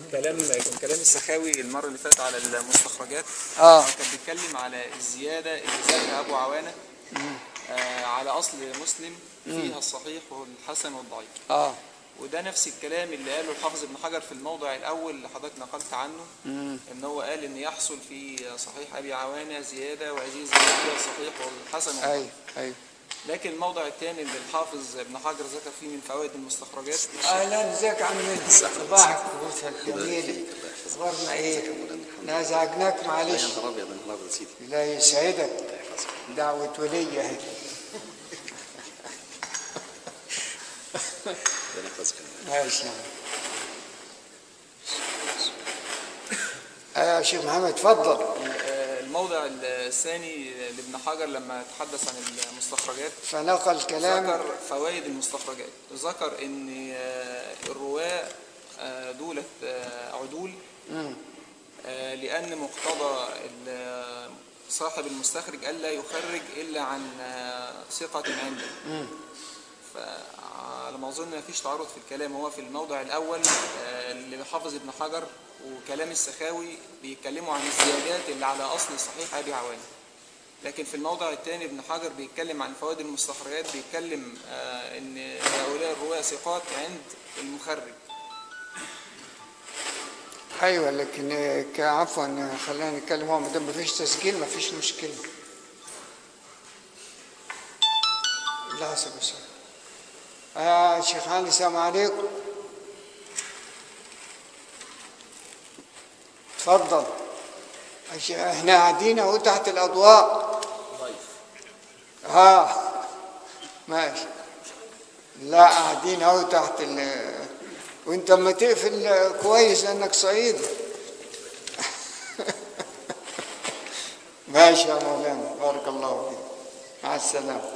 كلام كان كلام السخاوي المره اللي فاتت على المستخرجات اه كان بيتكلم على الزياده اللي زادها ابو عوانه آه على اصل مسلم فيها الصحيح والحسن والضعيف اه وده نفس الكلام اللي قاله الحافظ ابن حجر في الموضع الاول اللي حضرتك نقلت عنه ان هو قال ان يحصل في صحيح ابي عوانه زياده وهذه الزياده فيها الصحيح والحسن والضعيف ايوه ايوه لكن الموضع الثاني اللي الحافظ ابن حجر ذكر فيه من فوائد المستخرجات اهلا ازيك يا عم مجدي صباحك وبوسك جميل اخبارنا ايه نازعجناك معلش يا نهار ابيض يا نهار ابيض سيدي لا يسعدك دعوة ولية اهي ربنا يحفظك ماشي يا عم. ايوه يا شيخ محمد اتفضل آه، الموضع الثاني لابن حجر لما تحدث عن المستخرجات فنقل كلام ذكر فوائد المستخرجات ذكر ان آه، الرواة آه، دولة آه، عدول آه، لأن مقتضى ال- صاحب المستخرج ألا يخرج إلا عن آه، ثقة عنده فعلى ما أظن مفيش تعارض في الكلام هو في الموضع الأول آه، اللي حافظ ابن حجر وكلام السخاوي بيتكلموا عن الزيادات اللي على أصل صحيح أبي عواني لكن في الموضع الثاني ابن حجر بيتكلم عن فوائد المستخرجات بيتكلم آه، ان هؤلاء الرواة ثقات عند المخرج ايوه لكن آه، ك- عفوا آه، خلينا نتكلم هو ما دام مفيش تسجيل مفيش مشكله لحظه بس يا شيخ علي السلام عليكم اتفضل أش- احنا قاعدين اهو تحت الاضواء ها ماشي لا قاعدين اهو تحت ال وانت اما تقفل كويس لانك صعيدي ماشي يا مولانا بارك الله فيك مع السلامه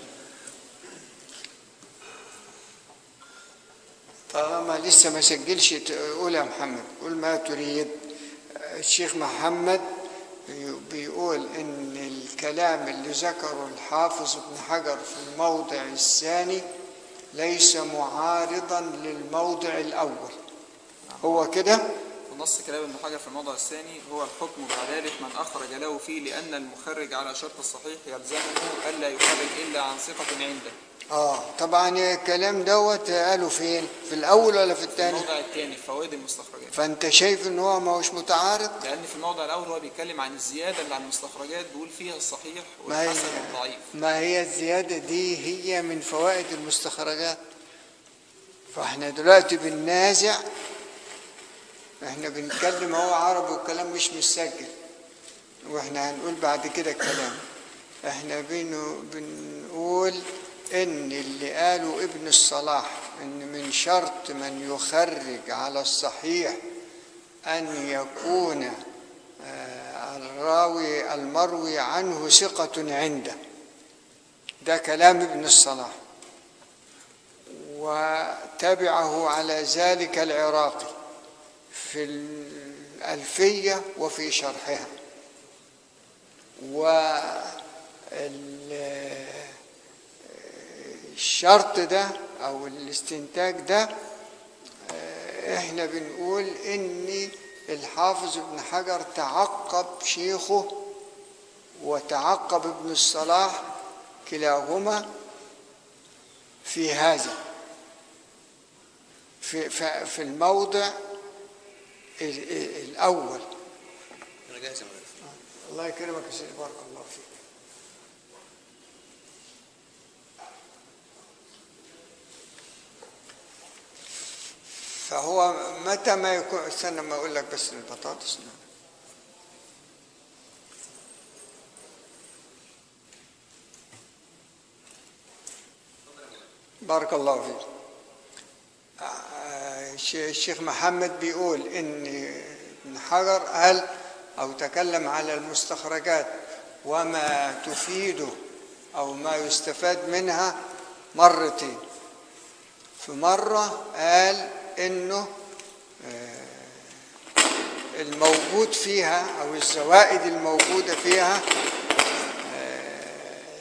طالما لسه ما سجلش قول يا محمد قول ما تريد الشيخ محمد بيقول ان الكلام اللي ذكره الحافظ ابن حجر في الموضع الثاني ليس معارضا للموضع الاول هو كده ونص كلام ابن حجر في الموضع الثاني هو الحكم بعدالة من أخرج له فيه لأن المخرج على شرط الصحيح يلزمه ألا يخرج إلا عن ثقة عنده اه طبعا الكلام دوت قالوا فين في الاول ولا في الثاني الموضع الثاني في فوائد المستخرجات فانت شايف ان هو ما هوش متعارض لأن في الموضع الأول هو بيتكلم عن الزيادة اللي عن المستخرجات بيقول فيها الصحيح ما هي والحسن والضعيف ما هي الزيادة دي هي من فوائد المستخرجات فاحنا دلوقتي بننازع احنا بنتكلم هو عربي والكلام مش مسجل واحنا هنقول بعد كده الكلام احنا بنو بنقول ان اللي قاله ابن الصلاح ان من شرط من يخرج على الصحيح ان يكون آه، الراوي المروي عنه ثقة عنده ده كلام ابن الصلاح وتبعه على ذلك العراقي في الألفية وفي شرحها والشرط ده أو الاستنتاج ده آه، احنا بنقول ان الحافظ ابن حجر تعقب شيخه وتعقب ابن الصلاح كلاهما في هذا في في في الموضع ال- ال- الاول انا جاهز يا مولانا الله يكرمك يا سيدي بارك الله فيك فهو متى ما يكون استنى ما اقول لك بس البطاطس بارك الله فيك آه، الش- الشيخ محمد بيقول ان ابن حجر قال او تكلم على المستخرجات وما تفيده او ما يستفاد منها مرتين في مرة قال انه آه، الموجود فيها او الزوائد الموجودة فيها آه،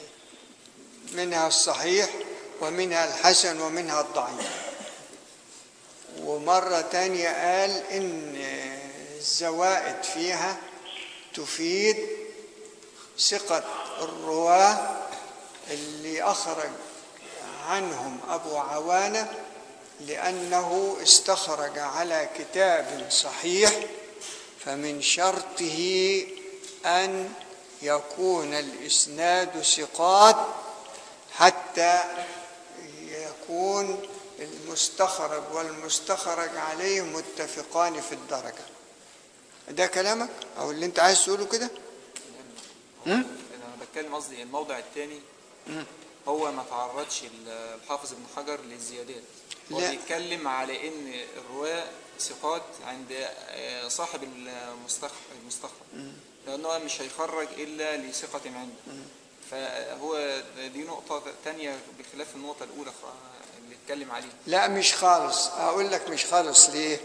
منها الصحيح ومنها الحسن ومنها الضعيف ومرة تانية قال إن الزوائد فيها تفيد ثقة الرواة اللي أخرج عنهم أبو عوانة لأنه استخرج على كتاب صحيح فمن شرطه أن يكون الإسناد ثقات حتى يكون المستخرج والمستخرج عليه متفقان في الدرجة ده كلامك أو اللي أنت عايز تقوله كده انا بتكلم قصدي الموضع الثاني هو ما تعرضش الحافظ ابن حجر للزيادات هو لا. بيتكلم على ان الرواه ثقات عند آه، صاحب المستخرج المستخرج لانه مش هيخرج الا لثقة عنده فهو دي نقطة تانية بخلاف النقطة الأولى خ- اللي اتكلم عليها لا مش خالص أقول لك مش خالص ليه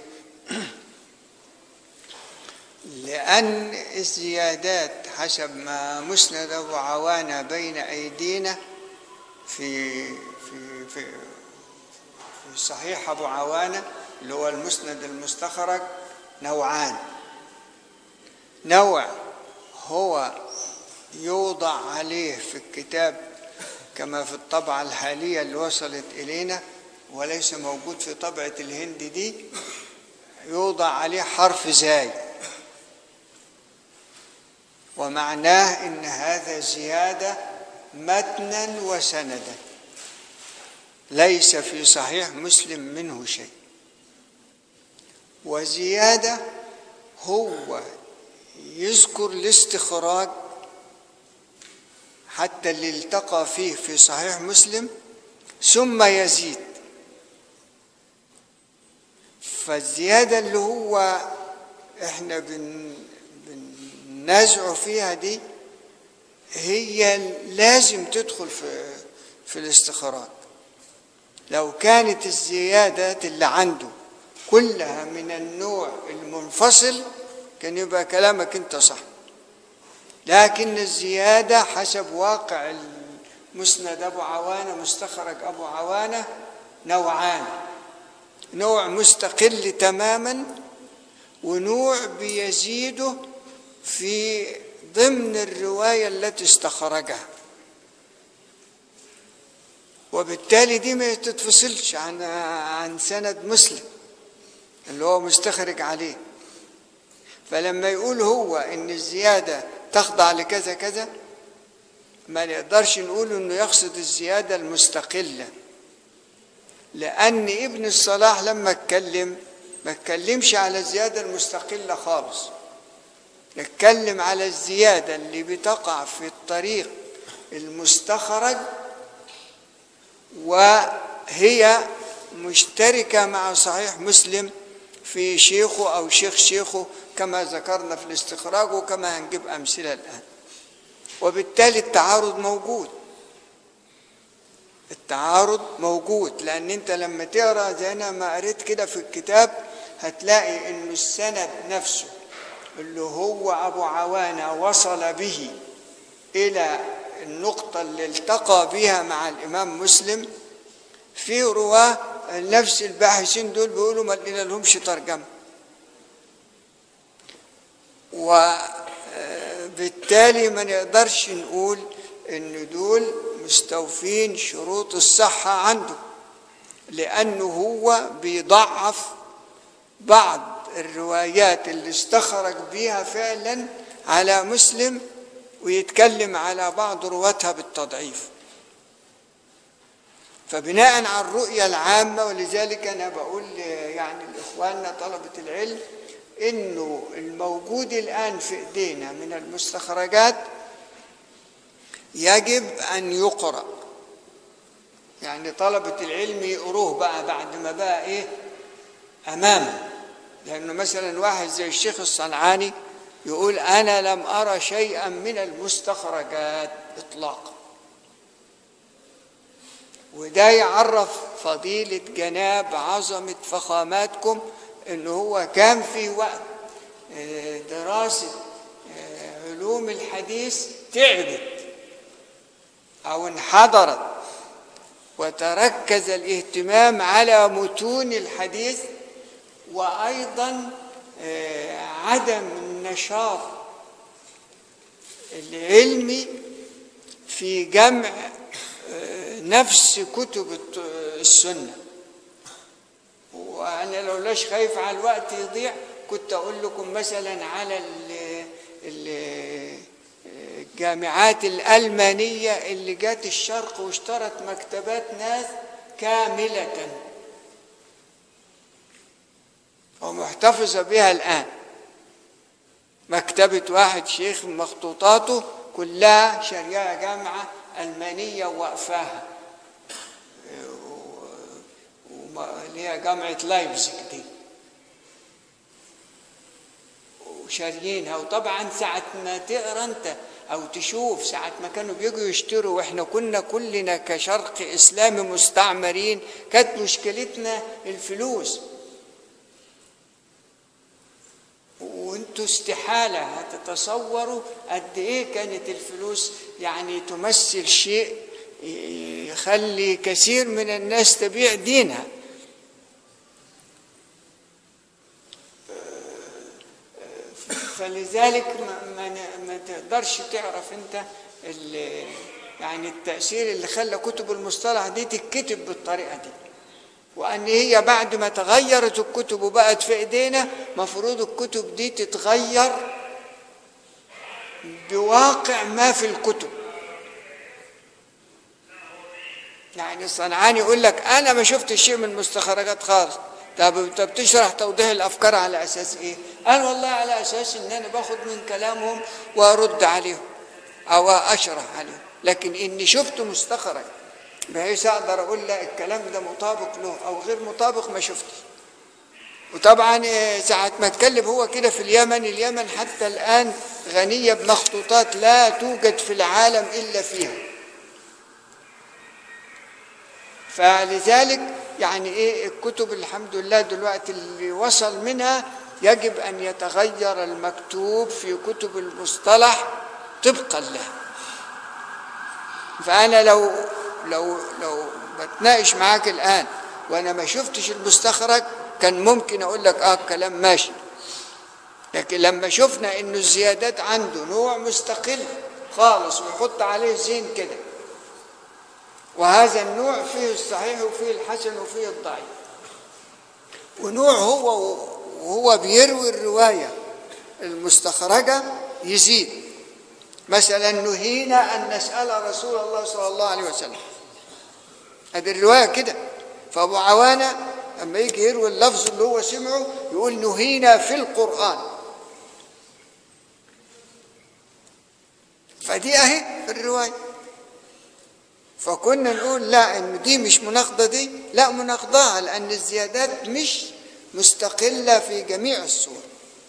لأن الزيادات حسب ما مسند أبو عوانة بين أيدينا في في في في صحيح أبو عوانة اللي هو المسند المستخرج نوعان نوع هو يوضع عليه في الكتاب كما في الطبعة الحالية اللي وصلت إلينا وليس موجود في طبعة الهند دي يوضع عليه حرف زاي ومعناه إن هذا زيادة متنا وسندا ليس في صحيح مسلم منه شيء وزيادة هو يذكر الاستخراج حتى اللي التقى فيه في صحيح مسلم ثم يزيد فالزيادة اللي هو احنا بن بننازع فيها دي هي لازم تدخل في في الاستخراج لو كانت الزيادات اللي عنده كلها من النوع المنفصل كان يبقى كلامك انت صح لكن الزيادة حسب واقع المسند أبو عوانة مستخرج أبو عوانة نوعان نوع مستقل تماما ونوع بيزيده في ضمن الرواية التي استخرجها وبالتالي دي ما تتفصلش عن عن سند مسلم اللي هو مستخرج عليه فلما يقول هو ان الزياده تخضع لكذا كذا ما نقدرش نقول انه يقصد الزياده المستقله لان ابن الصلاح لما اتكلم ما اتكلمش على الزياده المستقله خالص اتكلم على الزياده اللي بتقع في الطريق المستخرج وهي مشتركه مع صحيح مسلم في شيخه او شيخ شيخه كما ذكرنا في الاستخراج وكما هنجيب امثله الان وبالتالي التعارض موجود التعارض موجود لان انت لما تقرا زي انا ما قريت كده في الكتاب هتلاقي انه السند نفسه اللي هو ابو عوانه وصل به الى النقطه اللي التقى بها مع الامام مسلم في رواه نفس الباحثين دول بيقولوا ما لقينا لهمش ترجمه وبالتالي ما نقدرش نقول ان دول مستوفين شروط الصحة عنده لأنه هو بيضعف بعض الروايات اللي استخرج بيها فعلا على مسلم ويتكلم على بعض رواتها بالتضعيف فبناء على الرؤية العامة ولذلك أنا بقول يعني لإخواننا طلبة العلم إنه الموجود الآن في إيدينا من المستخرجات يجب أن يقرأ يعني طلبة العلم يقروه بقى بعد ما بقى إيه أمامه لأنه مثلا واحد زي الشيخ الصنعاني يقول أنا لم أرى شيئا من المستخرجات إطلاقا وده يعرف فضيلة جناب عظمة فخاماتكم إن هو كان في وقت دراسة علوم الحديث تعبت أو انحدرت وتركز الاهتمام على متون الحديث وأيضا آه، عدم النشاط العلمي في جمع آه، نفس كتب الت- السنة وأنا لو لاش خايف على الوقت يضيع كنت أقول لكم مثلا على ال- ال- الجامعات الألمانية اللي جات الشرق واشترت مكتبات ناس كاملة ومحتفظة بها الآن مكتبة واحد شيخ مخطوطاته كلها شريعة جامعة ألمانية وقفاها وما- اللي هي جامعة لايبزيج دي وشاريينها وطبعا ساعة ما تقرا انت او تشوف ساعة ما كانوا بيجوا يشتروا واحنا كنا كلنا كشرق اسلامي مستعمرين كانت مشكلتنا الفلوس وانتوا استحالة هتتصوروا قد ايه كانت الفلوس يعني تمثل شيء يخلي كثير من الناس تبيع دينها فلذلك ما, ما, ما تقدرش تعرف انت ال- يعني التأثير اللي خلى كتب المصطلح دي تتكتب بالطريقة دي وأن هي بعد ما تغيرت الكتب وبقت في إيدينا مفروض الكتب دي تتغير بواقع ما في الكتب يعني الصنعاني يقول لك أنا ما شفتش شيء من المستخرجات خالص طب انت بتشرح توضيح الافكار على اساس ايه؟ قال والله على اساس ان انا باخد من كلامهم وارد عليهم او اشرح عليهم لكن اني شفت مستخرج بحيث اقدر اقول لا الكلام ده مطابق له او غير مطابق ما شفتش وطبعا آه، ساعة ما اتكلم هو كده في اليمن اليمن حتى الآن غنية بمخطوطات لا توجد في العالم إلا فيها فلذلك يعني ايه الكتب الحمد لله دلوقتي اللي وصل منها يجب ان يتغير المكتوب في كتب المصطلح طبقا له فانا لو لو لو بتناقش معاك الان وانا ما شفتش المستخرج كان ممكن اقول لك اه الكلام ماشي لكن لما شفنا انه الزيادات عنده نوع مستقل خالص ويحط عليه زين كده وهذا النوع فيه الصحيح وفيه الحسن وفيه الضعيف ونوع هو وهو بيروي الرواية المستخرجة يزيد مثلا نهينا أن نسأل رسول الله صلى الله عليه وسلم هذه الرواية كده فأبو عوانة لما يجي يروي اللفظ اللي هو سمعه يقول نهينا في القرآن فدي أهي في الرواية فكنا نقول لا ان دي مش مناقضه دي لا مناقضاها لان الزيادات مش مستقله في جميع الصور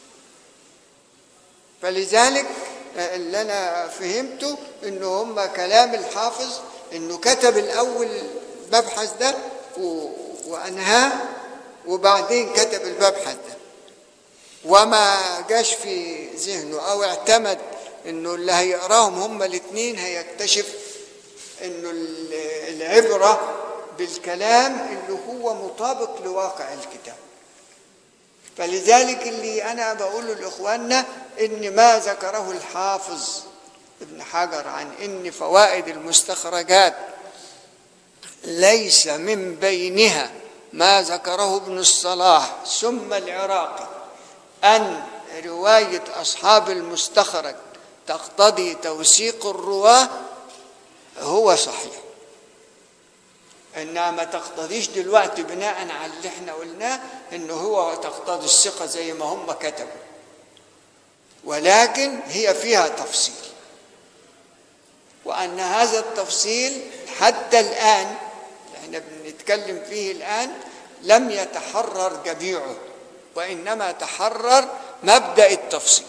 فلذلك اللي انا فهمته انه هم كلام الحافظ انه كتب الاول المبحث ده و- وانهاه وبعدين كتب المبحث ده وما جاش في ذهنه او اعتمد انه اللي هيقراهم هم الاثنين هيكتشف انه ال- العبره بالكلام اللي هو مطابق لواقع الكتاب فلذلك اللي انا بقوله لاخواننا ان ما ذكره الحافظ ابن حجر عن ان فوائد المستخرجات ليس من بينها ما ذكره ابن الصلاح ثم العراقي ان روايه اصحاب المستخرج تقتضي توثيق الرواه هو صحيح انها ما تقتضيش دلوقتي بناء على اللي احنا قلناه انه هو تقتضي الثقه زي ما هم كتبوا ولكن هي فيها تفصيل وان هذا التفصيل حتى الان احنا بنتكلم فيه الان لم يتحرر جميعه وانما تحرر مبدا التفصيل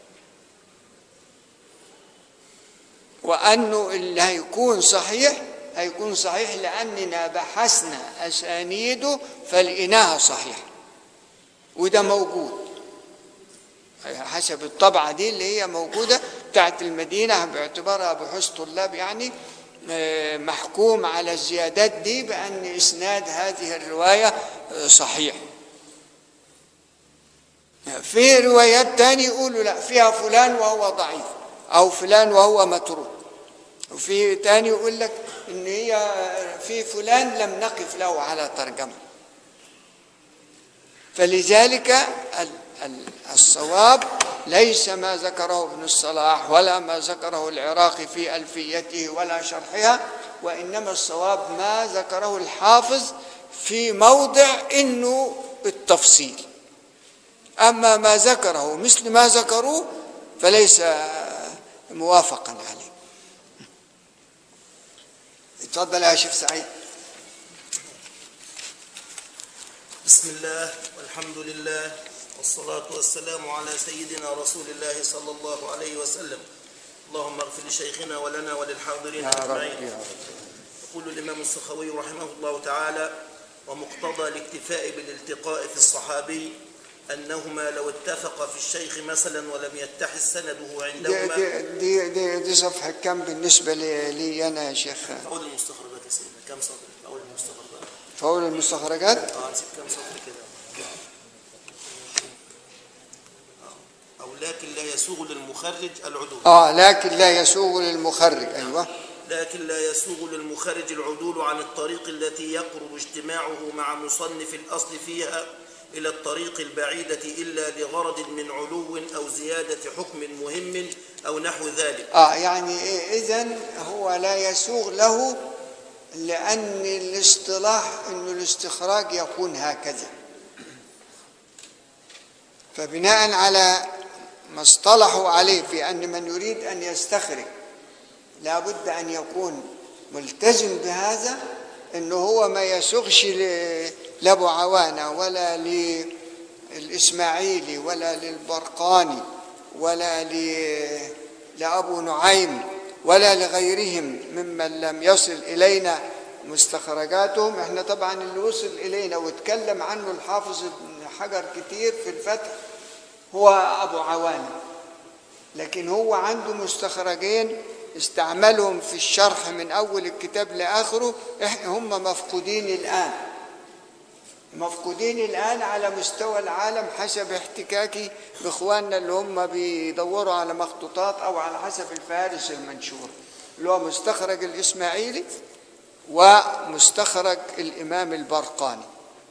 وأنه اللي هيكون صحيح هيكون صحيح لأننا بحثنا أسانيده فلقيناها صحيحة وده موجود حسب الطبعة دي اللي هي موجودة بتاعت المدينة باعتبارها بحوث طلاب يعني آه، محكوم على الزيادات دي بأن إسناد هذه الرواية آه، صحيح في روايات تاني يقولوا لا فيها فلان وهو ضعيف او فلان وهو متروك وفي تاني يقول لك ان هي في فلان لم نقف له على ترجمه فلذلك ال- ال- الصواب ليس ما ذكره ابن الصلاح ولا ما ذكره العراقي في ألفيته ولا شرحها وإنما الصواب ما ذكره الحافظ في موضع إنه بالتفصيل أما ما ذكره مثل ما ذكروه فليس موافقا عليه اتفضل يا شيخ سعيد بسم الله والحمد لله والصلاة والسلام على سيدنا رسول الله صلى الله عليه وسلم اللهم اغفر لشيخنا ولنا وللحاضرين يا رب أجمعين يا رب يقول الإمام السخوي رحمه الله تعالى ومقتضى الاكتفاء بالالتقاء في الصحابي أنهما لو اتفقا في الشيخ مثلا ولم يتحد سنده دي, عندهما دي, دي, دي, دي صفحة كم بالنسبة لي, لي أنا يا شيخ فأول المستخرجات يا سيدنا كم سطر فأول المستخرجات فأول المستخرجات اه نسيت كم سطر كده آه. أو لكن لا يسوغ للمخرج العدول آه لكن لا يسوغ للمخرج أيوة لكن لا يسوغ للمخرج العدول عن الطريق التي يقرب اجتماعه مع مصنف الأصل فيها إلى الطريق البعيدة إلا لغرض من علو أو زيادة حكم مهم أو نحو ذلك آه يعني إذا هو لا يسوغ له لأن الاصطلاح أنه الاستخراج يكون هكذا فبناء على ما اصطلحوا عليه في أن من يريد أن يستخرج لابد أن يكون ملتزم بهذا أنه هو ما يسوغش ل- لأبو عوانة ولا للإسماعيلي ولا للبرقاني ولا ل- لأبو نعيم ولا لغيرهم ممن لم يصل إلينا مستخرجاتهم احنا طبعا اللي وصل إلينا واتكلم عنه الحافظ ابن حجر كتير في الفتح هو أبو عوانة لكن هو عنده مستخرجين استعملهم في الشرح من أول الكتاب لآخره إح- هم مفقودين الآن مفقودين الآن على مستوى العالم حسب احتكاكي بإخواننا اللي هم بيدوروا على مخطوطات أو على حسب الفهارس المنشورة اللي هو مستخرج الإسماعيلي ومستخرج الإمام البرقاني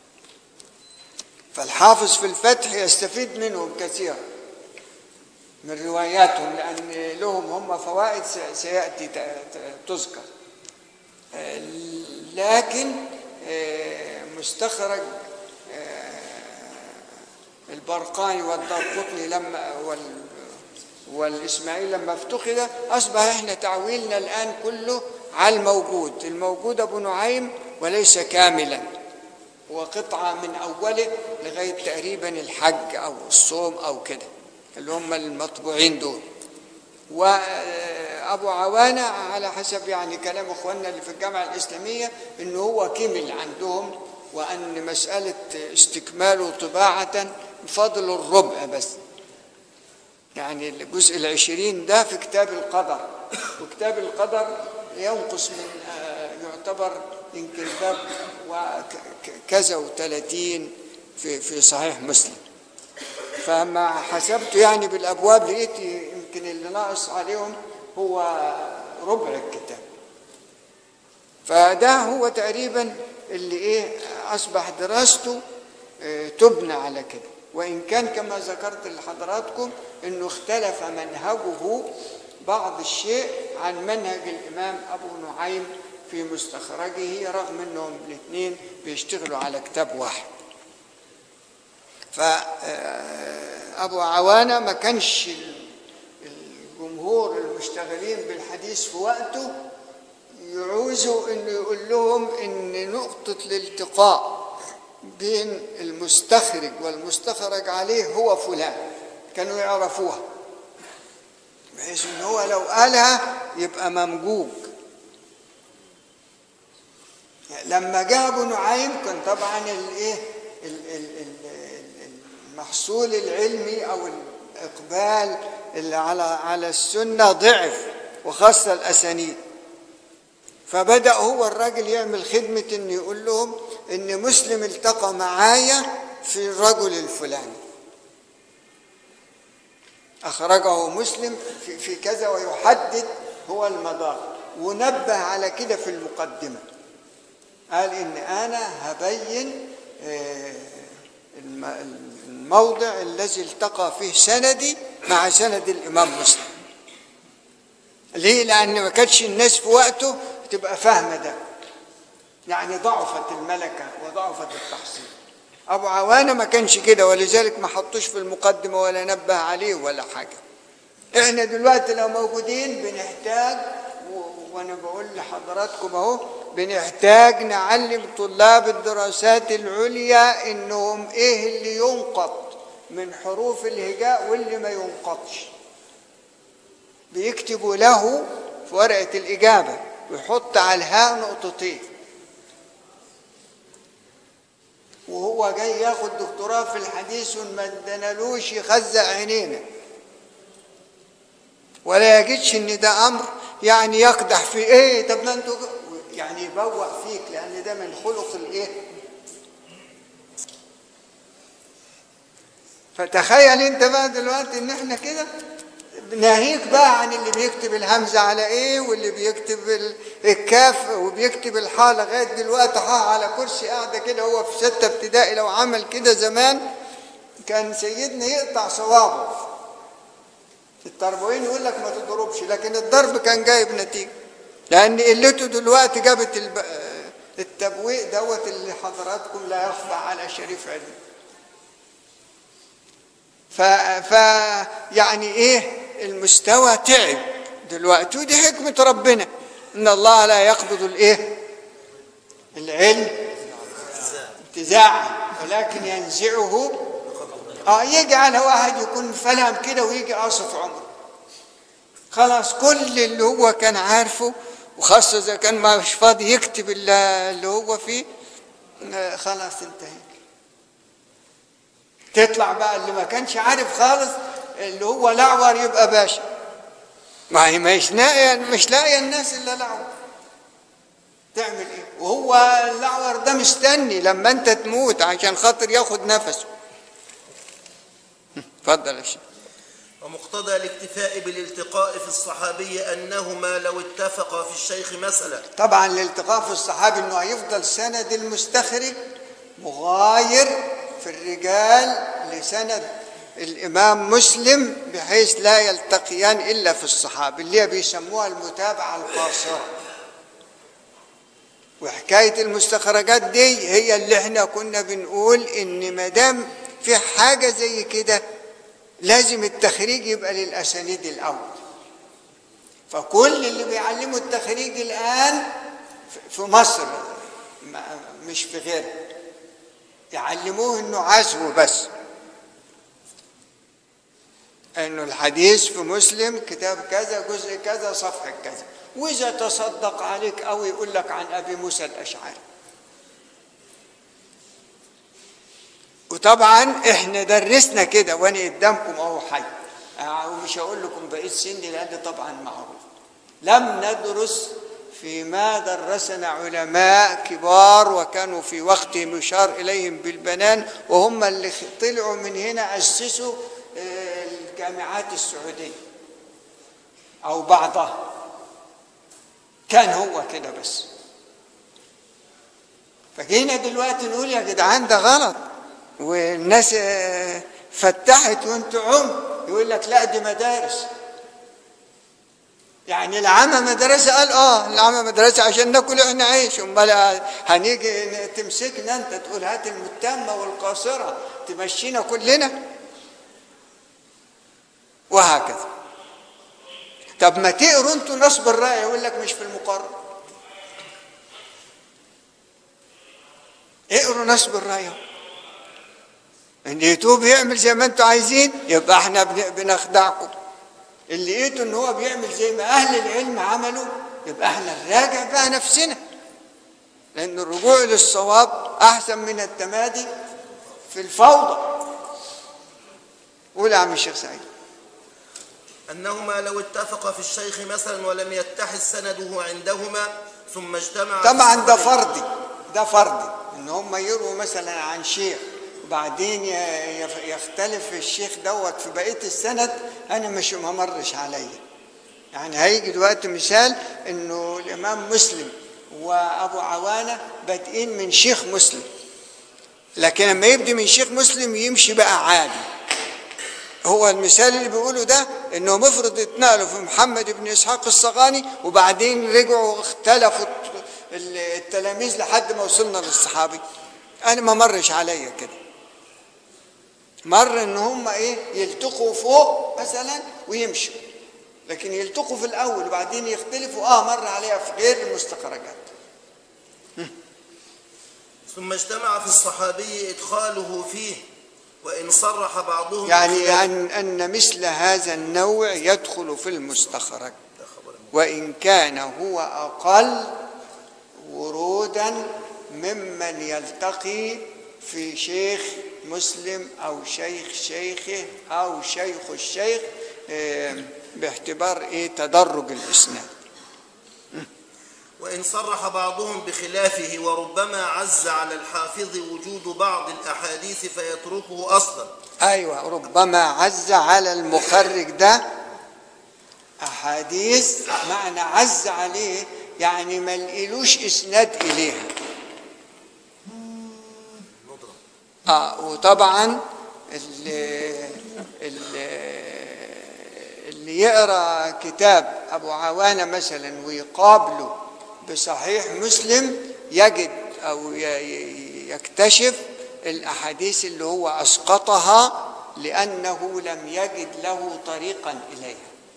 فالحافظ في الفتح يستفيد منهم كثيرا من رواياتهم لأن لهم هم فوائد س- سيأتي ت- ت- تذكر آه، لكن آه، مستخرج آه، البرقاني والدارقطني لما وال والإسماعيل لما افتقد أصبح إحنا تعويلنا الآن كله على الموجود الموجود أبو نعيم وليس كاملا وقطعة من أوله لغاية تقريبا الحج أو الصوم أو كده اللي هم المطبوعين دول وأبو عوانة على حسب يعني كلام إخواننا اللي في الجامعة الإسلامية إنه هو كمل عندهم وأن مسألة استكماله طباعة فضل الربع بس يعني الجزء العشرين ده في كتاب القدر وكتاب القدر ينقص من آه، يعتبر يمكن باب وكذا وثلاثين في في صحيح مسلم فما حسبت يعني بالابواب لقيت يمكن اللي ناقص عليهم هو ربع الكتاب فده هو تقريبا اللي ايه اصبح دراسته آه، تبنى على كده وان كان كما ذكرت لحضراتكم انه اختلف منهجه بعض الشيء عن منهج الامام ابو نعيم في مستخرجه رغم انهم الاثنين بيشتغلوا على كتاب واحد فأبو عوانة ما كانش الجمهور المشتغلين بالحديث في وقته يعوزوا انه يقول لهم ان نقطة الالتقاء بين المستخرج والمستخرج عليه هو فلان كانوا يعرفوها بحيث ان هو لو قالها يبقى ممجوج لما جاء ابو نعيم كان طبعا الايه ال- ال- ال- ال- المحصول العلمي او الاقبال اللي على على السنه ضعف وخاصه الاسانيد فبدا هو الراجل يعمل خدمه انه يقول لهم ان مسلم التقى معايا في الرجل الفلاني أخرجه مسلم في, في كذا ويحدد هو المدار ونبه على كده في المقدمة قال إن أنا هبين آه، الم- الموضع الذي التقى فيه سندي مع سند الإمام مسلم ليه؟ لأن ما كانتش الناس في وقته تبقى فاهمة ده يعني ضعفت الملكة وضعفت التحصيل أبو عوانة ما كانش كده ولذلك ما حطوش في المقدمة ولا نبه عليه ولا حاجة احنا دلوقتي لو موجودين بنحتاج و- وانا بقول لحضراتكم اهو بنحتاج نعلم طلاب الدراسات العليا انهم ايه اللي ينقط من حروف الهجاء واللي ما ينقطش بيكتبوا له في ورقة الإجابة ويحط على الهاء نقطتين وهو جاي ياخد دكتوراه في الحديث وما ادنالوش يخزق عينينا ولا يجدش ان ده امر يعني يقدح في ايه طب ما انتوا يعني يبوق فيك لان ده من خلق الايه فتخيل انت بقى دلوقتي ان احنا كده ناهيك بقى عن اللي بيكتب الهمزه على ايه واللي بيكتب ال- الكاف وبيكتب الحاء لغايه دلوقتي حاء على كرسي قاعده كده هو في سته ابتدائي لو عمل كده زمان كان سيدنا يقطع صوابه التربويين يقول لك ما تضربش لكن الضرب كان جايب نتيجه لان قلته دلوقتي جابت الب... التبويق دوت اللي حضراتكم لا يخفى على شريف علم ف... ف يعني ايه المستوى تعب دلوقتي ودي حكمة ربنا ان الله لا يقبض الايه العلم انتزاعا ولكن ينزعه اه يجعل واحد يكون فلهم كده ويجي قاصف عمره خلاص كل اللي هو كان عارفه وخاصة إذا كان ما مش فاضي يكتب اللي اللي هو فيه آه، خلاص انتهى تطلع بقى اللي ما كانش عارف خالص اللي هو لعور يبقى باشا ما هي مش لاقيه مش لاقيه الناس الا لعور تعمل ايه وهو اللعور ده مستني لما انت تموت عشان خاطر ياخد نفسه اتفضل يا شيخ ومقتضى الاكتفاء بالالتقاء في الصحابي أنهما لو اتفقا في الشيخ مسألة طبعا الالتقاء في الصحابي انه هيفضل سند المستخرج مغاير في الرجال لسند الامام مسلم بحيث لا يلتقيان الا في الصحابي اللي هي بيسموها المتابعه القاصره وحكايه المستخرجات دي هي اللي احنا كنا بنقول ان ما دام في حاجه زي كده لازم التخريج يبقى للاسانيد الاول فكل اللي بيعلموا التخريج الآن في مصر ما- مش في غيرها يعلموه انه عزو بس انه الحديث في مسلم كتاب كذا جزء كذا صفحة كذا واذا تصدق عليك او يقول لك عن ابي موسى الاشعري وطبعا احنا درسنا كده وانا قدامكم اهو حي آه، ومش هقول لكم بقيت سني لان طبعا معروف لم ندرس فيما درسنا علماء كبار وكانوا في وقتهم يشار اليهم بالبنان وهم اللي خ- طلعوا من هنا اسسوا آه، الجامعات السعوديه او بعضها كان هو كده بس فجينا دلوقتي نقول يا جدعان ده غلط والناس آه، فتحت وانتوا عم يقول لك لا دي مدارس يعني العمى مدرسة قال اه العمى مدرسة عشان ناكل احنا عيش امال هنيجي ن- تمسكنا انت تقول هات المتامة والقاصرة تمشينا كلنا وهكذا طب ما تقروا انتوا نصب الرأي يقول لك مش في المقرر اقروا نصب الرأي اهو. ان يوتيوب يعمل زي ما انتوا عايزين يبقى احنا بن- بنخدعكم اللي لقيته ان هو بيعمل زي ما اهل العلم عملوا يبقى احنا نراجع بقى نفسنا لان الرجوع للصواب احسن من التمادي في الفوضى قول يا عم الشيخ سعيد أنهما لو اتفقا في الشيخ مثلا ولم يتحد سنده عندهما ثم اجتمع طبعا ده فردي ده فردي ان هم يرووا مثلا عن شيخ وبعدين ي- يف- يختلف الشيخ دوت في بقيه السند انا مش ما مرش عليا يعني هيجي دلوقتي مثال انه الامام مسلم وابو عوانه بادئين من شيخ مسلم لكن لما يبدي من شيخ مسلم يمشي بقى عادي هو المثال اللي بيقوله ده انه مفرض اتنقلوا في محمد بن اسحاق الصغاني وبعدين رجعوا اختلفوا ال- التلاميذ لحد ما وصلنا للصحابي انا ما مرش عليا كده مر ان هم ايه يلتقوا فوق مثلا ويمشوا لكن يلتقوا في الاول وبعدين يختلفوا اه مر عليها في غير المستخرجات ثم اجتمع في الصحابي إدخاله فيه وإن صرح بعضهم يعني بخلاف- أن, أن مثل هذا النوع يدخل في المستخرج ده خبر وإن كان هو أقل ورودا ممن يلتقي في شيخ مسلم أو شيخ شيخه أو شيخ الشيخ آه، باعتبار إيه تدرج الإسناد وإن صرح بعضهم بخلافه وربما عز على الحافظ وجود بعض الأحاديث فيتركه أصلا أيوة ربما عز على المخرج ده أحاديث معنى عز عليه يعني ما لقيلوش إسناد إليها آه وطبعا اللي, اللي, اللي يقرأ كتاب أبو عوانة مثلا ويقابله بصحيح مسلم يجد أو ي- ي- يكتشف الأحاديث اللي هو أسقطها لأنه لم يجد له طريقا إليها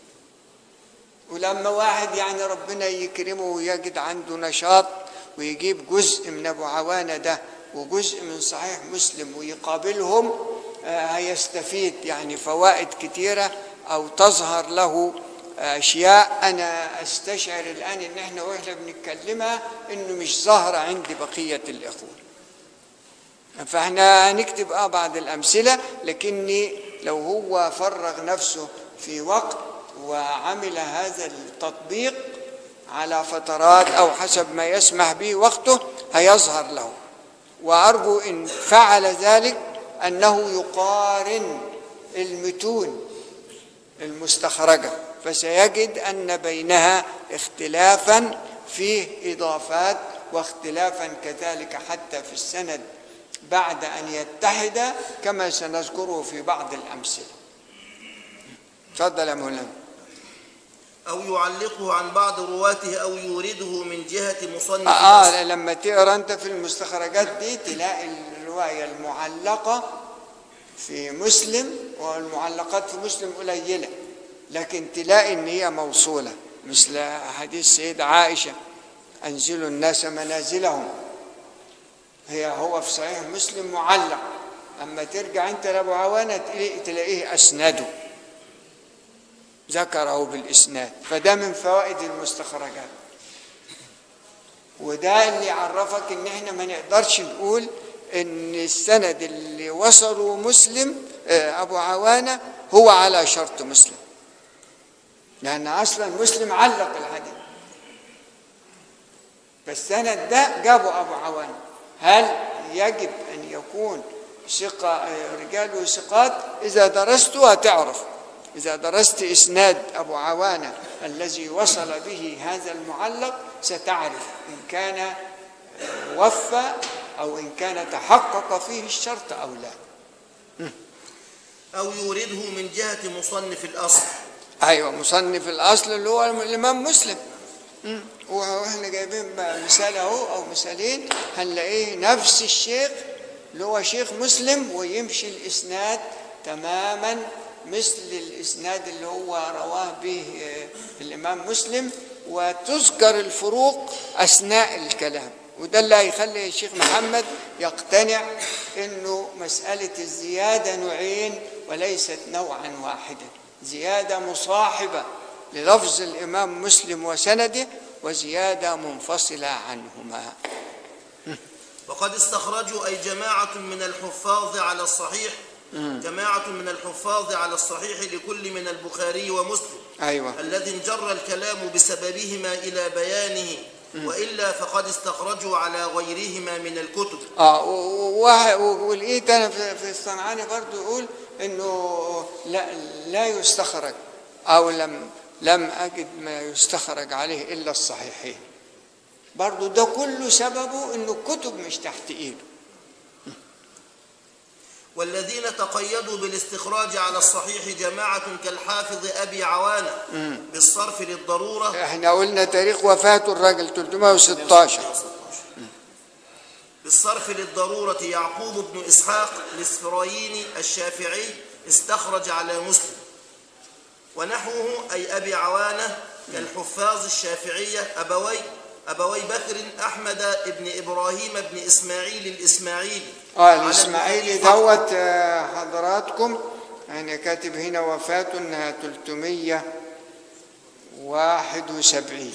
ولما واحد يعني ربنا يكرمه ويجد عنده نشاط ويجيب جزء من ابو عوانه ده وجزء من صحيح مسلم ويقابلهم آه، هيستفيد يعني فوائد كتيره او تظهر له اشياء انا استشعر الان ان احنا واحنا بنتكلمها انه مش ظاهره عند بقيه الاخوه فاحنا هنكتب اه بعض الامثله لكني لو هو فرغ نفسه في وقت وعمل هذا التطبيق على فترات او حسب ما يسمح به وقته هيظهر له وارجو ان فعل ذلك انه يقارن المتون المستخرجه فسيجد ان بينها اختلافا فيه اضافات واختلافا كذلك حتى في السند بعد ان يتحد كما سنذكره في بعض الامثله تفضل يا مولانا أو يعلقه عن بعض رواته أو يورده من جهة مصنف آه الأصل. لما تقرا انت في المستخرجات دي تلاقي الروايه المعلقه في مسلم والمعلقات في مسلم قليله لكن تلاقي ان هي موصوله مثل حديث سيدة عائشه انزلوا الناس منازلهم هي هو في صحيح مسلم معلق اما ترجع انت لابو عوانه تلاقي- تلاقيه اسنده ذكره بالاسناد فده من فوائد المستخرجات وده اللي يعرفك ان احنا ما نقدرش نقول ان السند اللي وصله مسلم آه، ابو عوانه هو على شرط مسلم لان اصلا مسلم علق الحديث فالسند ده جابه ابو عوانه هل يجب ان يكون ثقة آه، رجاله ثقات إذا درسته هتعرف إذا درست إسناد أبو عوانة الذي وصل به هذا المعلق ستعرف إن كان آه، وفى أو إن كان تحقق فيه الشرط أو لا أو يورده من جهة مصنف الأصل أيوة مصنف الأصل اللي هو الإمام مسلم مم. واحنا جايبين بقى مثال اهو او مثالين هنلاقيه نفس الشيخ اللي هو شيخ مسلم ويمشي الاسناد تماما مثل الاسناد اللي هو رواه به آه، الامام مسلم وتذكر الفروق اثناء الكلام وده اللي هيخلي الشيخ محمد يقتنع انه مساله الزياده نوعين وليست نوعا واحدا زياده مصاحبه للفظ الامام مسلم وسنده وزياده منفصله عنهما وقد استخرجوا أي جماعة من الحفاظ على الصحيح جماعة من الحفاظ على الصحيح لكل من البخاري ومسلم ايوه الذي انجر الكلام بسببهما إلى بيانه وإلا فقد استخرجوا على غيرهما من الكتب اه و- و- واحد- و- ولقيت انا في في الصنعاني برضو يقول انه لا لا يستخرج او لم لم اجد ما يستخرج عليه الا الصحيحين برضو ده كله سببه انه الكتب مش تحت ايده والذين تقيدوا بالاستخراج على الصحيح جماعة كالحافظ أبي عوانة بالصرف للضرورة احنا قلنا تاريخ وفاة الراجل 316 بالصرف للضرورة يعقوب بن إسحاق الإسفرايني الشافعي استخرج على مسلم ونحوه أي أبي عوانة كالحفاظ الشافعية أبوي أبوي بكر أحمد بن إبراهيم بن إسماعيل الإسماعيلي اه على الاسماعيلي البخاري فقط. دوت آه، حضراتكم يعني كاتب هنا وفاته انها 371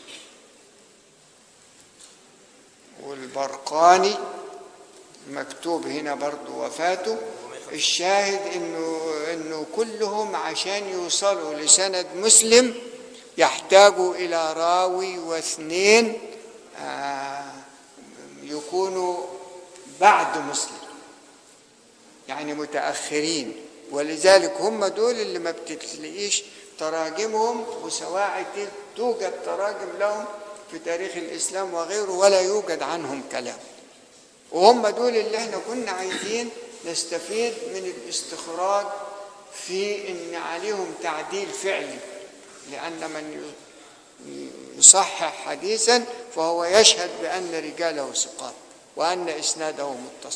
والبرقاني مكتوب هنا برضو وفاته الشاهد انه انه كلهم عشان يوصلوا لسند مسلم يحتاجوا الى راوي واثنين آه، يكونوا بعد مسلم يعني متأخرين ولذلك هم دول اللي ما بتلاقيش تراجمهم وسواء توجد تراجم لهم في تاريخ الإسلام وغيره ولا يوجد عنهم كلام وهم دول اللي احنا كنا عايزين نستفيد من الاستخراج في ان عليهم تعديل فعلي لان من يصحح حديثا فهو يشهد بان رجاله ثقات وان اسناده متصل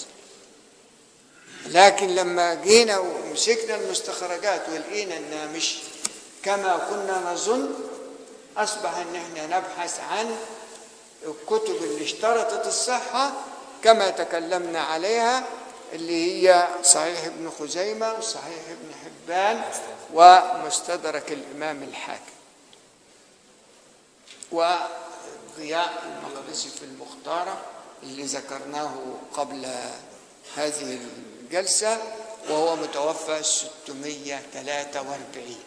لكن لما جينا ومسكنا المستخرجات ولقينا انها مش كما كنا نظن اصبح ان احنا نبحث عن الكتب اللي اشترطت الصحه كما تكلمنا عليها اللي هي صحيح ابن خزيمه وصحيح ابن حبان ومستدرك الامام الحاكم وضياء المقدسي في المختاره اللي ذكرناه قبل هذه الجلسه وهو متوفى 643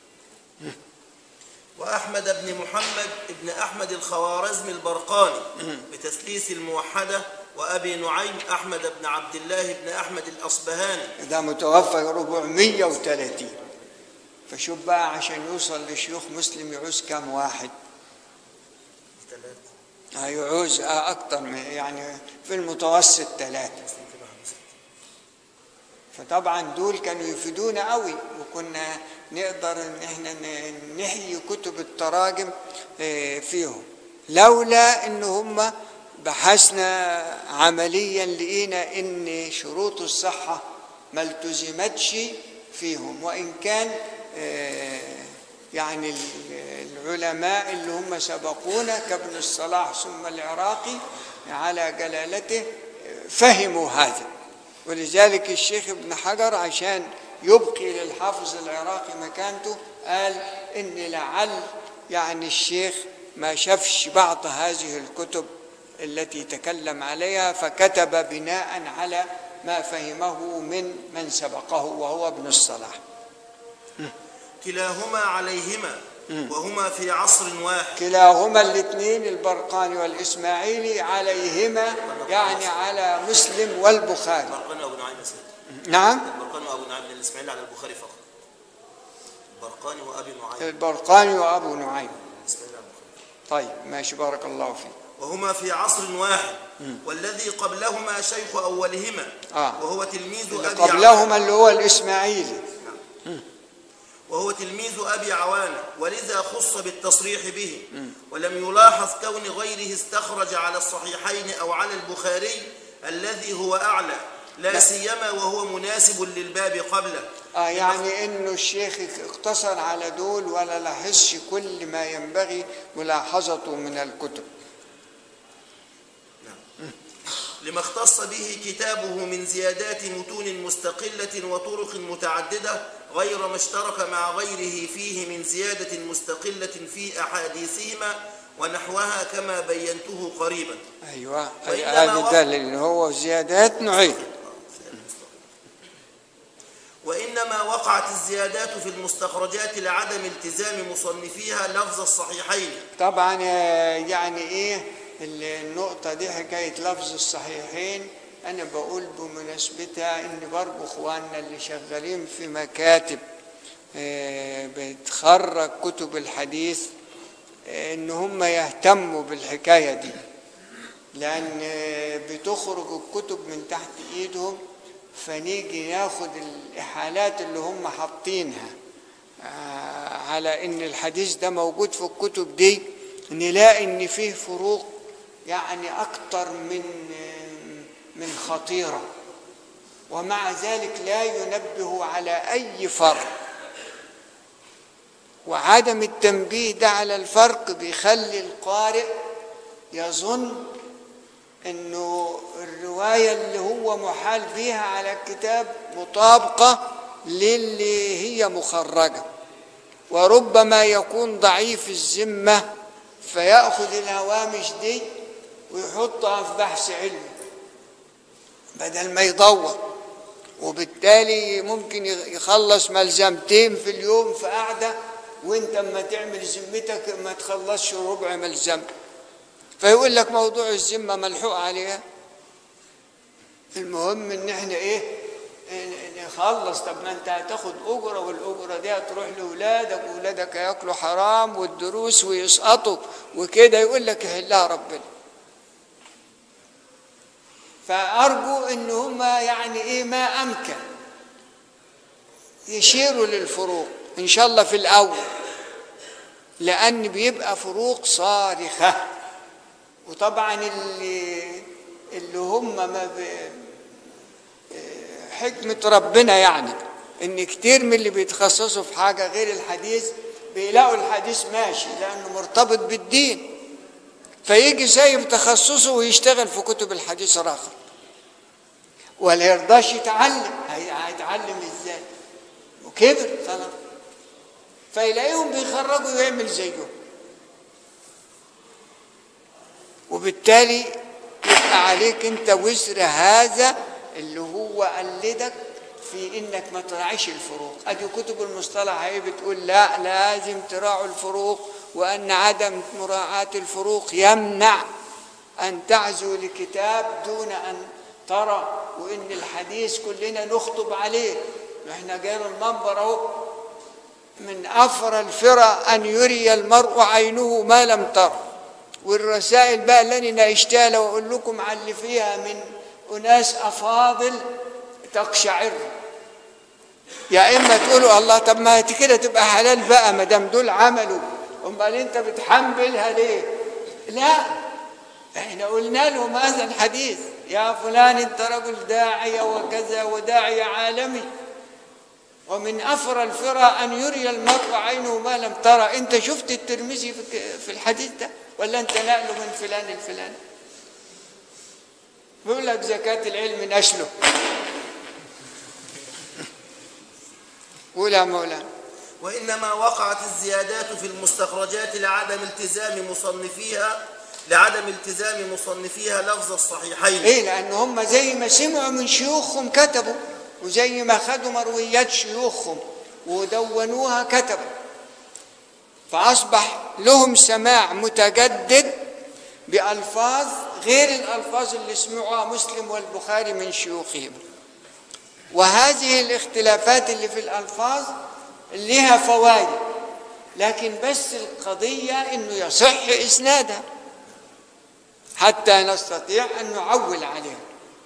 وأحمد بن محمد بن أحمد الخوارزمي البرقاني بتثليث الموحدة وأبي نعيم أحمد بن عبد الله بن أحمد الأصبهاني ده متوفى 430 فشوف بقى عشان يوصل لشيوخ مسلم يعوز كم واحد هيعوز أكتر من يعني في المتوسط ثلاثة فطبعا دول كانوا يفيدونا قوي وكنا نقدر ان احنا ن- نحيي كتب التراجم آه، فيهم لولا ان هم بحثنا عمليا لقينا ان شروط الصحه ما التزمتش فيهم وان كان آه، يعني ال- العلماء اللي هم سبقونا كابن الصلاح ثم العراقي على جلالته آه، فهموا هذا ولذلك الشيخ ابن حجر عشان يبقي للحافظ العراقي مكانته قال ان لعل يعني الشيخ ما شافش بعض هذه الكتب التي تكلم عليها فكتب بناء على ما فهمه من من سبقه وهو ابن الصلاح كلاهما عليهما وهما في عصر واحد كلاهما الاثنين البرقاني والاسماعيلي عليهما يعني على مسلم والبخاري برقاني وأبو نعيم يا سيدي نعم برقاني وأبو نعيم الإسماعيلي على البخاري فقط برقاني وأبي نعيم البرقاني وابو نعيم الإسماعيلي على البخاري طيب ماشي بارك الله فيك وهما في عصر واحد والذي قبلهما شيخ أولهما آه. وهو تلميذ اللي أبي عوانة قبلهما اللي هو الاسماعيلي وهو تلميذ أبي عوانة ولذا خص بالتصريح به ولم يلاحظ كون غيره استخرج على الصحيحين أو على البخاري الذي هو أعلى لا سيما وهو مناسب للباب قبله اه يعني انه الشيخ اقتصر على دول ولا لاحظش كل ما ينبغي ملاحظته من الكتب لما اختص به كتابه من زيادات متون مستقلة وطرق متعددة غير ما اشترك مع غيره فيه من زيادة مستقلة في أحاديثهما ونحوها كما بينته قريبا ايوه وإنما هذا وقت- ده اللي هو زيادات نوعين وإنما وقعت الزيادات في المستخرجات لعدم التزام مصنفيها لفظ الصحيحين طبعا آه، يعني ايه ال- النقطة دي حكاية لفظ الصحيحين أنا بقول بمناسبتها إن برضو إخواننا اللي شغالين في مكاتب آه، بتخرج كتب الحديث آه، إن هم يهتموا بالحكاية دي لأن آه، بتخرج الكتب من تحت إيدهم فنيجي ناخد الإحالات اللي هم حاطينها آه، على ان الحديث ده موجود في الكتب دي نلاقي ان فيه فروق يعني اكتر من من خطيره ومع ذلك لا ينبه على اي فرق وعدم التنبيه ده على الفرق بيخلي القارئ يظن انه الروايه اللي هو محال فيها على الكتاب مطابقه للي هي مخرجه وربما يكون ضعيف الذمه فياخذ الهوامش دي ويحطها في بحث علمي بدل ما يدور وبالتالي ممكن يخلص ملزمتين في اليوم في قعده وانت اما تعمل ذمتك ما تخلصش ربع ملزمه فيقول لك موضوع الذمه ملحوق عليها المهم ان احنا ايه نخلص طب ما انت هتاخد اجره والاجره دي هتروح لاولادك واولادك ياكلوا حرام والدروس ويسقطوا وكده يقول لك يحلها ربنا فارجو ان هما يعني ايه ما امكن يشيروا للفروق ان شاء الله في الاول لان بيبقى فروق صارخه وطبعا اللي اللي هم ما ب... حكمة ربنا يعني ان كتير من اللي بيتخصصوا في حاجة غير الحديث بيلاقوا الحديث ماشي لانه مرتبط بالدين فيجي سايب تخصصه ويشتغل في كتب الحديث الاخر ولا يرضاش يتعلم هيتعلم ازاي وكبر خلاص فيلاقيهم بيخرجوا ويعمل زيهم وبالتالي يبقى عليك انت وزر هذا اللي هو قلدك في انك ما تراعيش الفروق ادي كتب المصطلح هي بتقول لا لازم تراعوا الفروق وان عدم مراعاة الفروق يمنع ان تعزو لكتاب دون ان ترى وان الحديث كلنا نخطب عليه احنا جايين المنبر اهو من افرى الفرى ان يري المرء عينه ما لم تر والرسائل بقى اللي انا ناقشتها لو اقول لكم على اللي فيها من أناس أفاضل تقشعر يا إما تقولوا الله طب ما كده تبقى حلال بقى ما دام دول عملوا أمال أنت بتحملها ليه؟ لا احنا قلنا لهم هذا الحديث يا فلان انت رجل داعية وكذا وداعية عالمي ومن أفرى الفرى أن يري المرء عينه ما لم ترى أنت شفت الترمذي في الحديث ده ولا أنت نقله من فلان الفلاني بيقول لك زكاة العلم نشله قول يا مولانا وإنما وقعت الزيادات في المستخرجات لعدم التزام مصنفيها لعدم التزام مصنفيها لفظ الصحيحين ايه لان هم زي ما سمعوا من شيوخهم كتبوا وزي ما خدوا مرويات شيوخهم ودونوها كتبوا فاصبح لهم سماع متجدد بألفاظ غير الألفاظ اللي سمعوها مسلم والبخاري من شيوخهم وهذه الاختلافات اللي في الألفاظ لها فوائد لكن بس القضية أنه يصح إسنادها حتى نستطيع أن نعول عليها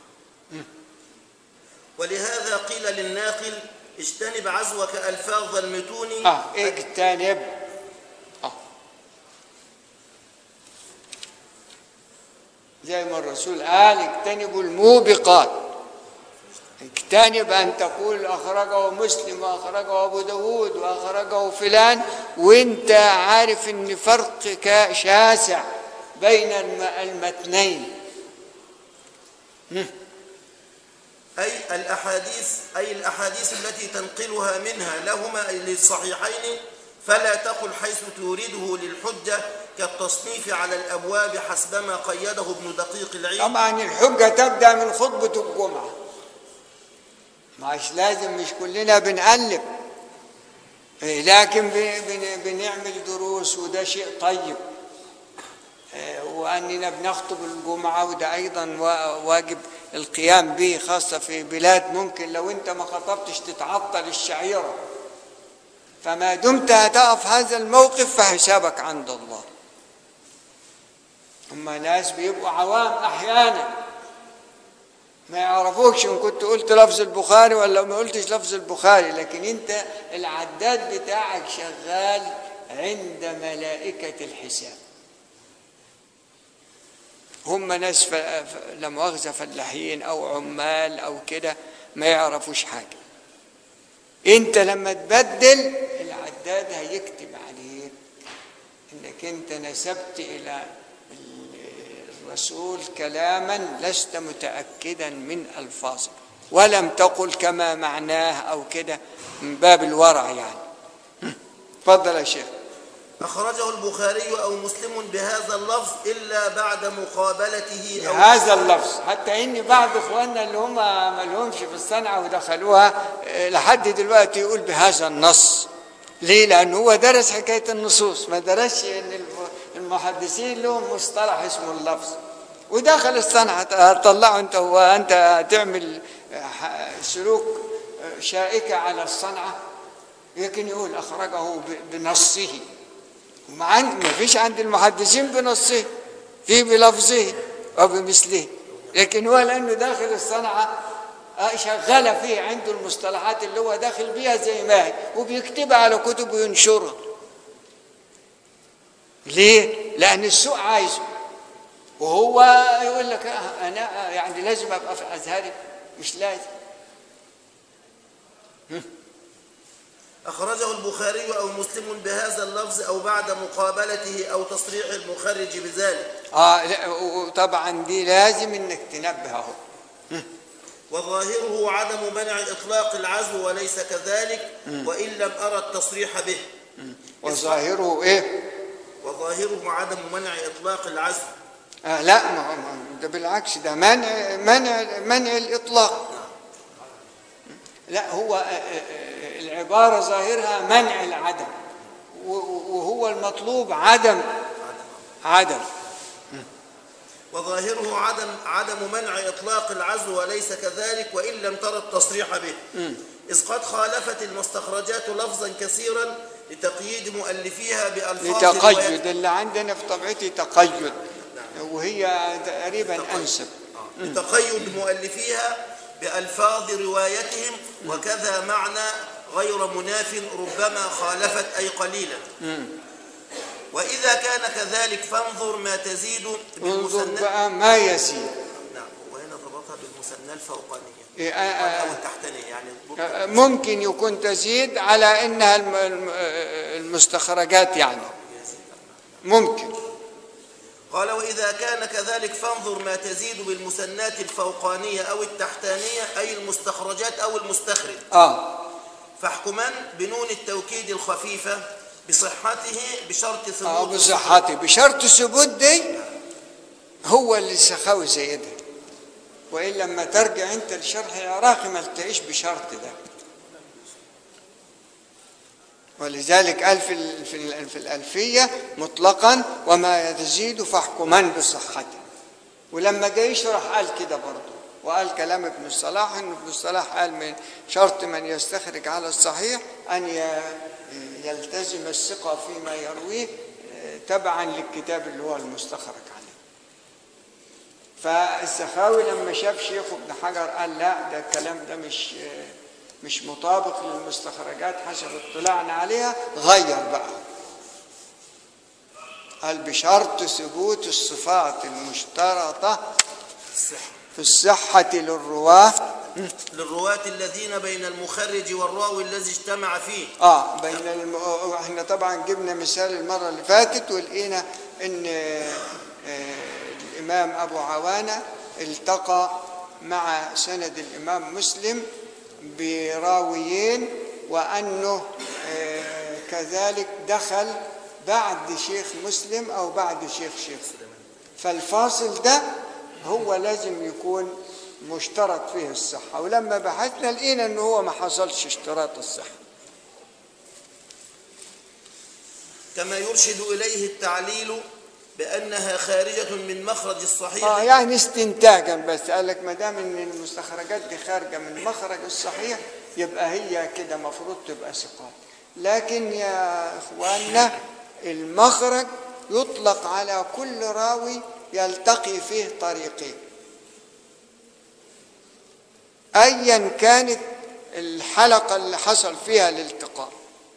ولهذا قيل للناقل اجتنب عزوك ألفاظ المتون آه اجتنب آه. زي ما الرسول قال اجتنبوا الموبقات اجتنب أن تقول أخرجه مسلم وأخرجه أبو داود وأخرجه فلان وانت عارف ان فرق شاسع بين المتنين أي الأحاديث أي الأحاديث التي تنقلها منها لهما للصحيحين فلا تقل حيث تورده للحجة كالتصنيف على الأبواب حسبما قيده ابن دقيق العيد طبعا الحجة تبدأ من خطبة الجمعة مش لازم مش كلنا بنقلب إيه، لكن ب- بن- بنعمل دروس وده شيء طيب إيه، وأننا بنخطب الجمعة وده أيضا وا- واجب القيام به خاصة في بلاد ممكن لو أنت ما خطبتش تتعطل الشعيرة فما دمت هتقف هذا الموقف فحسابك عند الله هم ناس بيبقوا عوام أحيانا ما يعرفوكش ان كنت قلت لفظ البخاري ولا ما قلتش لفظ البخاري لكن انت العداد بتاعك شغال عند ملائكة الحساب هم ناس ف... ف... لا مؤاخذة فلاحين او عمال او كده ما يعرفوش حاجة انت لما تبدل العداد هيكتب عليك انك انت نسبت الى الرسول كلاما لست متأكدا من ألفاظه ولم تقل كما معناه أو كده من باب الورع يعني تفضل يا شيخ أخرجه البخاري أو مسلم بهذا اللفظ إلا بعد مقابلته أو هذا اللفظ حتى ان بعض اخواننا اللي هم ما لهمش في الصنعه ودخلوها آه، لحد دلوقتي يقول بهذا النص ليه؟ لأنه هو درس حكاية النصوص ما درسش إن الم- المحدثين لهم مصطلح اسمه اللفظ ودخل الصنعة هتطلعه أنت هو أنت هتعمل آه، ح- سلوك آه، شائكة على الصنعة لكن يقول أخرجه ب- بنصه ومع ان ما فيش عند المحدثين بنصه في بلفظه او بمثله لكن هو لانه داخل الصنعه آه، شغال فيه عنده المصطلحات اللي هو داخل بيها زي ما هي وبيكتبها على كتب وينشرها ليه؟ لأن السوق عايزه وهو يقول لك آه، أنا آه، يعني لازم أبقى في أزهري مش لازم أخرجه البخاري أو مسلم بهذا اللفظ أو بعد مقابلته أو تصريح المخرج بذلك اه لا، وطبعا دي لازم انك تنبه اهو وظاهره عدم منع إطلاق العزو وليس كذلك وإن لم أرى التصريح به وظاهره ايه؟ وظاهره عدم منع إطلاق العزو آه لا ما هو ما هو ده بالعكس ده منع منع منع الاطلاق لا هو آه، آه، آه، العباره ظاهرها منع العدم و- و- وهو المطلوب عدم عدم وظاهره عدم عدم منع إطلاق العزو وليس كذلك وإن لم ترى التصريح به إذ قد خالفت المستخرجات لفظا كثيرا لتقييد مؤلفيها بألفاظ روايات- لتقيد اللي عندنا في طبيعتي تقيد وهي تقريبا انسب لتقيد مؤلفيها بألفاظ روايتهم وكذا معنى غير مناف ربما خالفت أي قليلا وإذا كان كذلك فانظر ما تزيد انظر بالمثنى بقى ما يسير نعم وهنا ضبطها بالمثنى الفوقانية إيه، آه، آه، أو التحتانية يعني ممكن يكون تزيد على انها الم- الم- المستخرجات يعني ممكن قال وإذا كان كذلك فانظر ما تزيد بالمثنات الفوقانية أو التحتانية أي المستخرجات أو المستخرج اه فاحكمان بنون التوكيد الخفيفة بصحته بشرط اه ثبوت بصحتي بشرط ثبوت دي هو اللي سخاوي زي ده والا لما ترجع انت لشرح العراقي ما تلاقيش بشرط ده ولذلك قال في ال- في ال- في الألفية مطلقا وما يزيد فاحكما بصحته ولما جاي يشرح قال كده برضه وقال كلام ابن الصلاح ان ابن الصلاح قال من شرط من يستخرج على الصحيح ان ي- يلتزم الثقة فيما يرويه آه، تبعا للكتاب اللي هو المستخرج عليه فالسخاوي لما شاف شيخ ابن حجر قال لا ده الكلام ده مش مش مطابق للمستخرجات حسب اطلاعنا عليها غير بقى قال بشرط ثبوت الصفات المشترطة في الصحة للرواة للرواة الذين بين المخرج والراوي الذي اجتمع فيه اه بين الم... احنا طبعا جبنا مثال المره اللي فاتت ولقينا ان آه، آه، الامام ابو عوانه التقى مع سند الامام مسلم براويين وانه آه، كذلك دخل بعد شيخ مسلم او بعد شيخ شيخ فالفاصل ده هو لازم يكون مشترط فيه الصحة ولما بحثنا لقينا ان هو ما حصلش اشتراط الصحة كما يرشد إليه التعليل بأنها خارجة من مخرج الصحيح اه يعني استنتاجا بس قال لك ما دام ان المستخرجات دي خارجه من مخرج الصحيح يبقى هي كده مفروض تبقى ثقات لكن يا اخواننا المخرج يطلق على كل راوي يلتقي فيه طريقين ايا كانت الحلقه اللي حصل فيها الالتقاء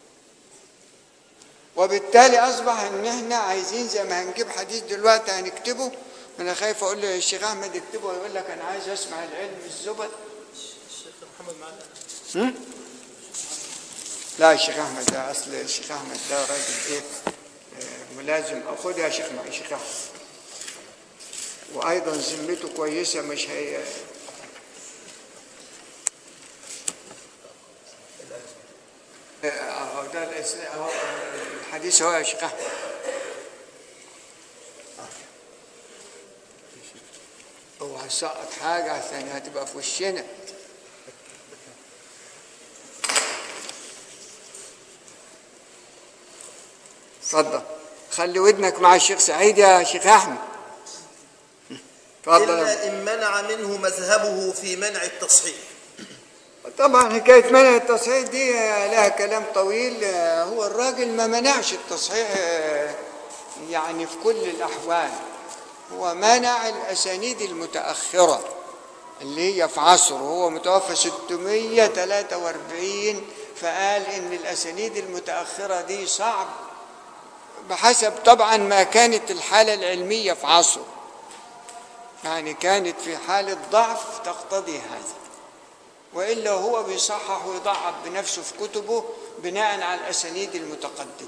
وبالتالي اصبح ان احنا عايزين زي ما هنجيب حديث دلوقتي هنكتبه انا خايف اقول له الشيخ احمد اكتبه ويقول لك انا عايز اسمع العلم الزبد الشيخ محمد معنا هم؟ لا الشيخ احمد ده اصل الشيخ احمد ده راجل ايه آه، ملازم خد يا شيخ معي شيخ احمد وايضا ذمته كويسه مش هي آه، اهو ده الإس- اهو الحديث هو يا شيخ احمد اوعى تسقط حاجه ثانيه هتبقى في وشنا اتفضل خلي ودنك مع الشيخ سعيد يا شيخ احمد اتفضل إلا إن منع منه مذهبه في منع التصحيح طبعا حكايه منع التصحيح دي لها كلام طويل هو الراجل ما منعش التصحيح يعني في كل الاحوال هو منع الاسانيد المتاخره اللي هي في عصره هو متوفى 643 فقال ان الاسانيد المتاخره دي صعب بحسب طبعا ما كانت الحاله العلميه في عصره يعني كانت في حاله ضعف تقتضي هذا والا هو بيصحح ويضعف بنفسه في كتبه بناء على الاسانيد المتقدمه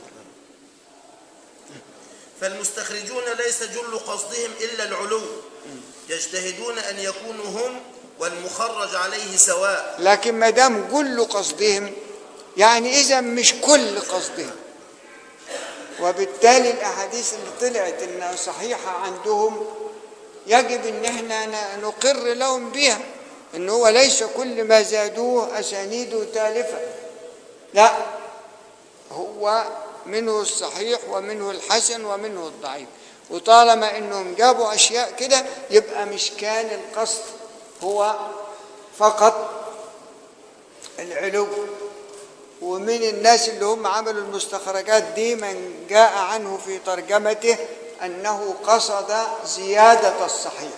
فالمستخرجون ليس جل قصدهم إلا العلو يجتهدون أن يكونوا هم والمخرج عليه سواء لكن ما دام كل قصدهم يعني اذا مش كل قصدهم وبالتالي الاحاديث اللي طلعت انها صحيحه عندهم يجب ان احنا ن- نقر لهم بها ان هو ليس كل ما زادوه اسانيده تالفه لا هو منه الصحيح ومنه الحسن ومنه الضعيف وطالما انهم جابوا اشياء كده يبقى مش كان القصد هو فقط العلو ومن الناس اللي هم عملوا المستخرجات دي من جاء عنه في ترجمته انه قصد زياده الصحيح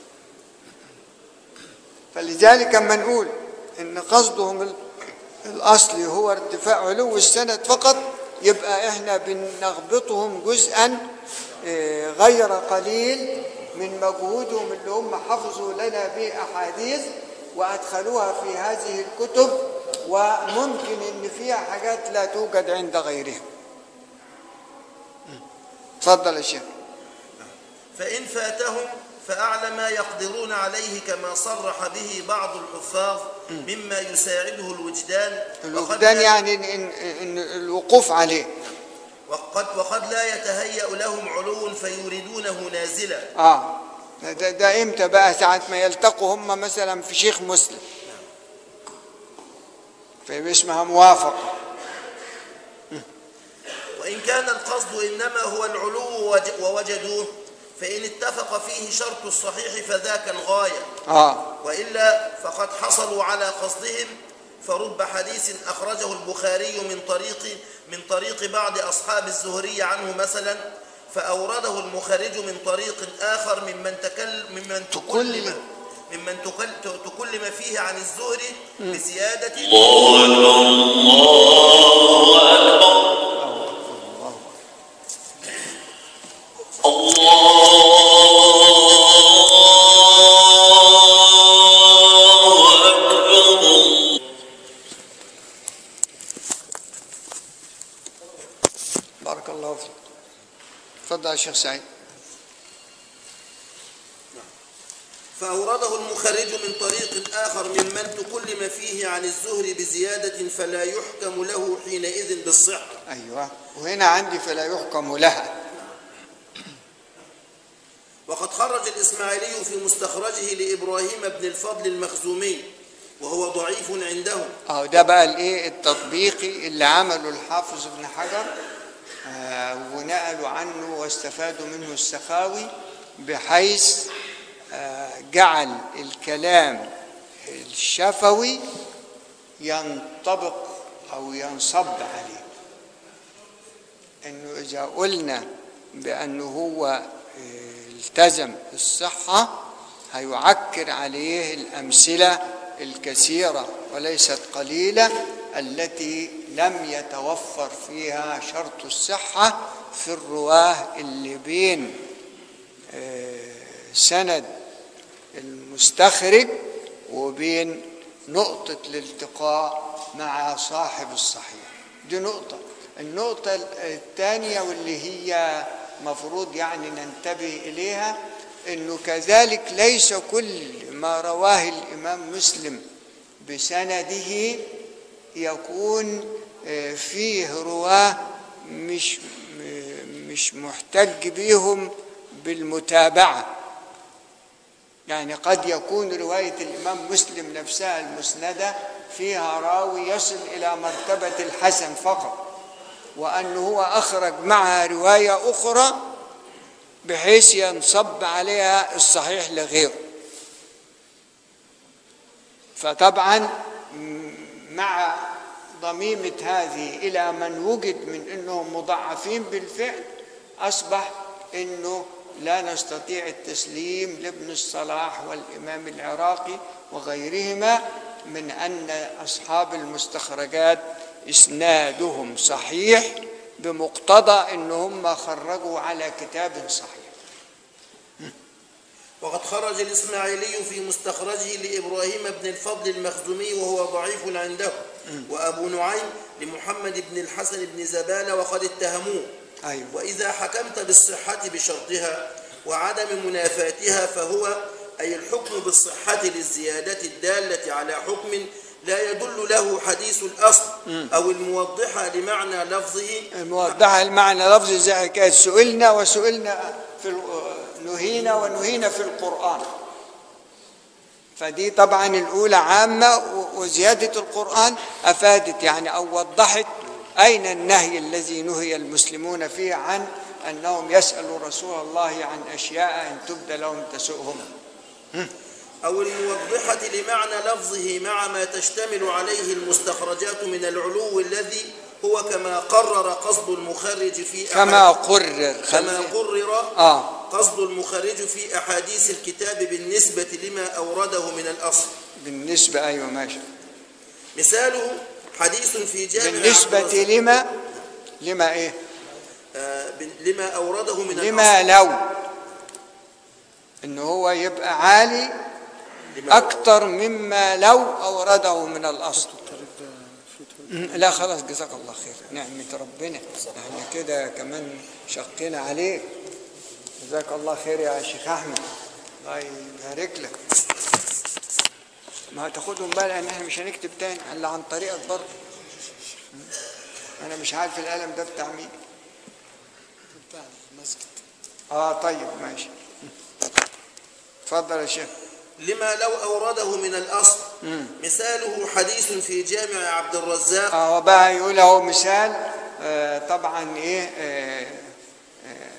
فلذلك اما نقول ان قصدهم ال- الاصلي هو ارتفاع علو السند فقط يبقى احنا بنغبطهم جزءا آه، غير قليل من مجهودهم اللي هم حفظوا لنا به احاديث وادخلوها في هذه الكتب وممكن ان فيها حاجات لا توجد عند غيرهم تفضل يا شيخ فإن فاتهم فأعلى ما يقدرون عليه كما صرح به بعض الحفاظ مما يساعده الوجدان وقد الوجدان لا- يعني إن, إن, إن الوقوف عليه وقد, وقد لا يتهيأ لهم علو فيريدونه نازلا اه ده, ده امتى بقى ساعة ما يلتقوا هم مثلا في شيخ مسلم في اسمها موافقة وإن كان القصد إنما هو العلو وج- ووجدوه فإن اتفق فيه شرط الصحيح فذاك الغاية اه وإلا فقد حصلوا على قصدهم فرب حديث أخرجه البخاري من طريق من طريق بعض أصحاب الزهري عنه مثلا فأورده المخرج من طريق آخر ممن تكل ممن تكلم ممن تكل- تكلم فيه عن الزهري بزيادة بارك الله فيك تفضل يا شيخ سعيد فأورده المخرج من طريق آخر ممن تكلم فيه عن الزهري بزيادة فلا يحكم له حينئذ بالصحة ايوه وهنا عندي فلا يحكم لها وقد خرج الإسماعيلي في مستخرجه لإبراهيم بن الفضل المخزومي وهو ضعيف عنده اهو ده بقى الايه التطبيقي اللي عمله الحافظ ابن حجر آه ونقلوا عنه واستفادوا منه السخاوي بحيث آه جعل الكلام الشفوي ينطبق او ينصب عليه انه اذا قلنا بانه هو آه، التزم الصحه هيعكر عليه الامثله الكثيره وليست قليله التي لم يتوفر فيها شرط الصحه في الرواه اللي بين آه، سند المستخرج وبين نقطة الالتقاء مع صاحب الصحيح دي نقطة النقطة الثانية واللي هي مفروض يعني ننتبه إليها أنه كذلك ليس كل ما رواه الإمام مسلم بسنده يكون آه، فيه رواه مش م- مش محتج بيهم بالمتابعه يعني قد يكون رواية الإمام مسلم نفسها المسندة فيها راوي يصل إلى مرتبة الحسن فقط وأنه هو أخرج معها رواية أخرى بحيث ينصب عليها الصحيح لغيره فطبعا م- مع ضميمة هذه إلى من وجد من أنهم مضعفين بالفعل أصبح أنه لا نستطيع التسليم لابن الصلاح والإمام العراقي وغيرهما من أن أصحاب المستخرجات إسنادهم صحيح بمقتضى أن هم خرجوا على كتاب صحيح وقد خرج الإسماعيلي في مستخرجه لإبراهيم بن الفضل المخزومي وهو ضعيف عنده وأبو نعيم لمحمد بن الحسن بن زبالة وقد اتهموه أيوة. وإذا حكمت بالصحة بشرطها وعدم منافاتها فهو أي الحكم بالصحة للزيادة الدالة على حكم لا يدل له حديث الأصل أو الموضحة لمعنى لفظه الموضحة المعنى لفظ زي حكاية سئلنا وسئلنا في ال- نهينا ونهينا في القرآن فدي طبعا الأولى عامة و- وزيادة القرآن أفادت يعني أو وضحت أين النهي الذي نهي المسلمون فيه عن أنهم يسألوا رسول الله عن أشياء إن تبد لهم تسؤهم أو الموضحة لمعنى لفظه مع ما تشتمل عليه المستخرجات من العلو الذي هو كما قرر قصد المخرج في كما أحد- قرر كما خلي- قرر آه قصد المخرج في أحاديث الكتاب بالنسبة لما أورده من الأصل بالنسبة أيوة ماشي مثاله حديث في جامع عبد بالنسبة الرزاق- لما لما إيه آه، بن- لما أورده من لما الأصل لو ان هو يبقى عالي لما اكتر مما لو اورده من الاصل لا خلاص جزاك الله خير نعمة ربنا احنا كده كمان شقينا عليك جزاك الله خير يا شيخ احمد الله يبارك لك ما هتاخدهم بقى لان احنا مش هنكتب تاني الا عن طريقك برضه انا مش عارف القلم ده بتاع مين اه طيب ماشي اتفضل يا شيخ لما لو أورده من الأصل مثاله حديث في جامع عبد الرزاق اه بقى يقول اهو مثال آه طبعا ايه آه آه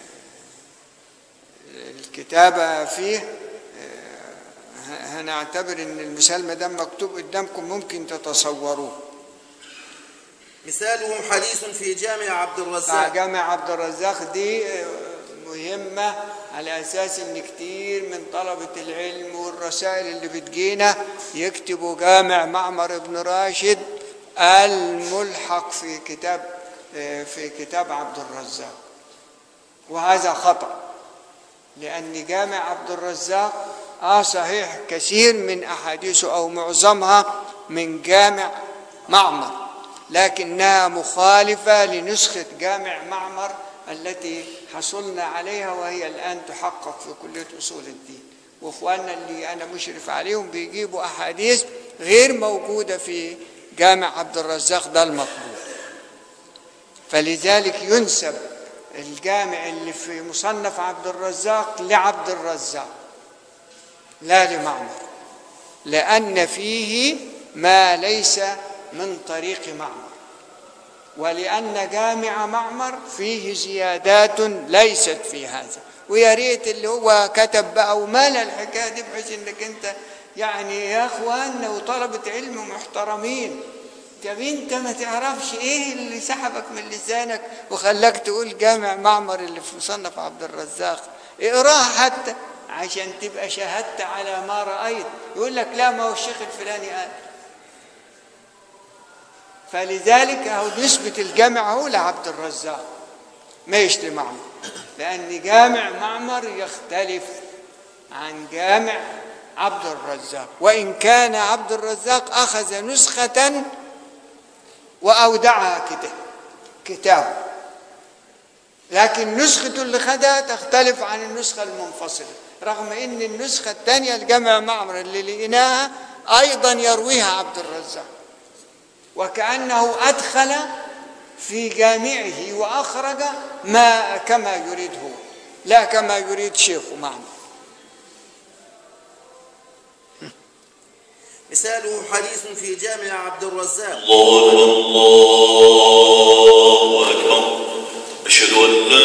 الكتابة فيه آه ه- هنعتبر ان المثال ما دام مكتوب قدامكم ممكن تتصوروه مثاله حديث في جامع عبد آه الرزاق جامع عبد الرزاق دي آه، مهمة على أساس إن كتير من طلبة العلم والرسائل اللي بتجينا يكتبوا جامع معمر بن راشد الملحق في كتاب آه، في كتاب عبد الرزاق وهذا خطأ لأن جامع عبد الرزاق آه صحيح كثير من أحاديثه أو معظمها من جامع معمر لكنها مخالفة لنسخة جامع معمر التي حصلنا عليها وهي الآن تحقق في كلية أصول الدين وإخواننا اللي أنا مشرف عليهم بيجيبوا أحاديث غير موجودة في جامع عبد الرزاق ده المطلوب فلذلك ينسب الجامع اللي في مصنف عبد الرزاق لعبد الرزاق لا لمعمر لأن فيه ما ليس من طريق معمر ولأن جامع معمر فيه زيادات ليست في هذا ويا ريت اللي هو كتب بقى ومال الحكايه دي بحيث انك انت يعني يا اخواننا وطلبه علم محترمين طب انت ما تعرفش ايه اللي سحبك من لسانك وخلاك تقول جامع معمر اللي في مصنف عبد الرزاق اقراها حتى عشان تبقى شاهدت على ما رايت يقول لك لا ما هو الشيخ الفلاني قال فلذلك اهو نسبة الجامع هو لعبد الرزاق مش لمعمر لأن جامع معمر يختلف عن جامع عبد الرزاق وإن كان عبد الرزاق أخذ نسخة وأودعها كده كتاب لكن نسخته اللي خدها تختلف عن النسخة المنفصلة رغم ان النسخة الثانية الجامع معمر اللي لقيناها ايضا يرويها عبد الرزاق وكأنه أدخل في جامعه وأخرج ما كما يريد هو لا كما يريد شيخه معنا مثاله حديث في جامع عبد الرزاق الله الله أكبر أشهد أن لا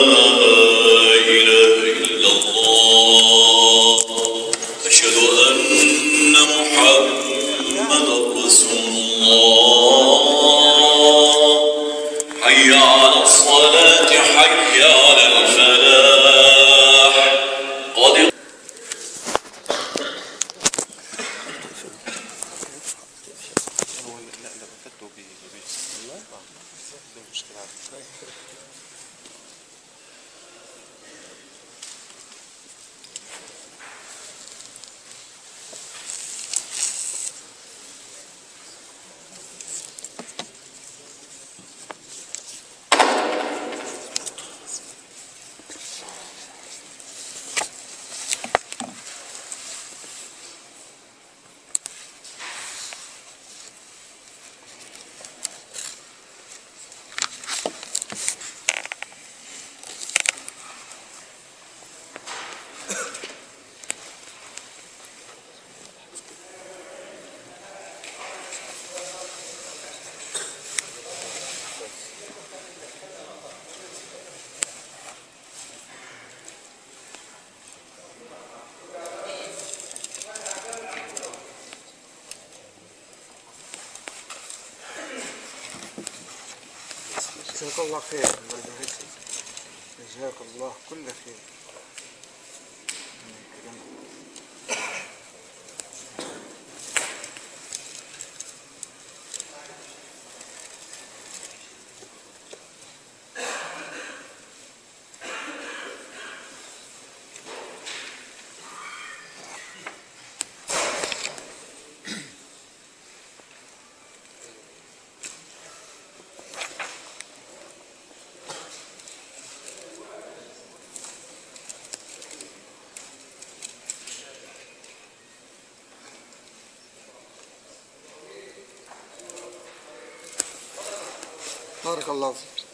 إله إلا الله أشهد أن محمدا رسول الله حي على الصلاة حي على الفلاح قد جزاك الله خير الله يبارك فيك جزاك الله كل خير بارك الله فيك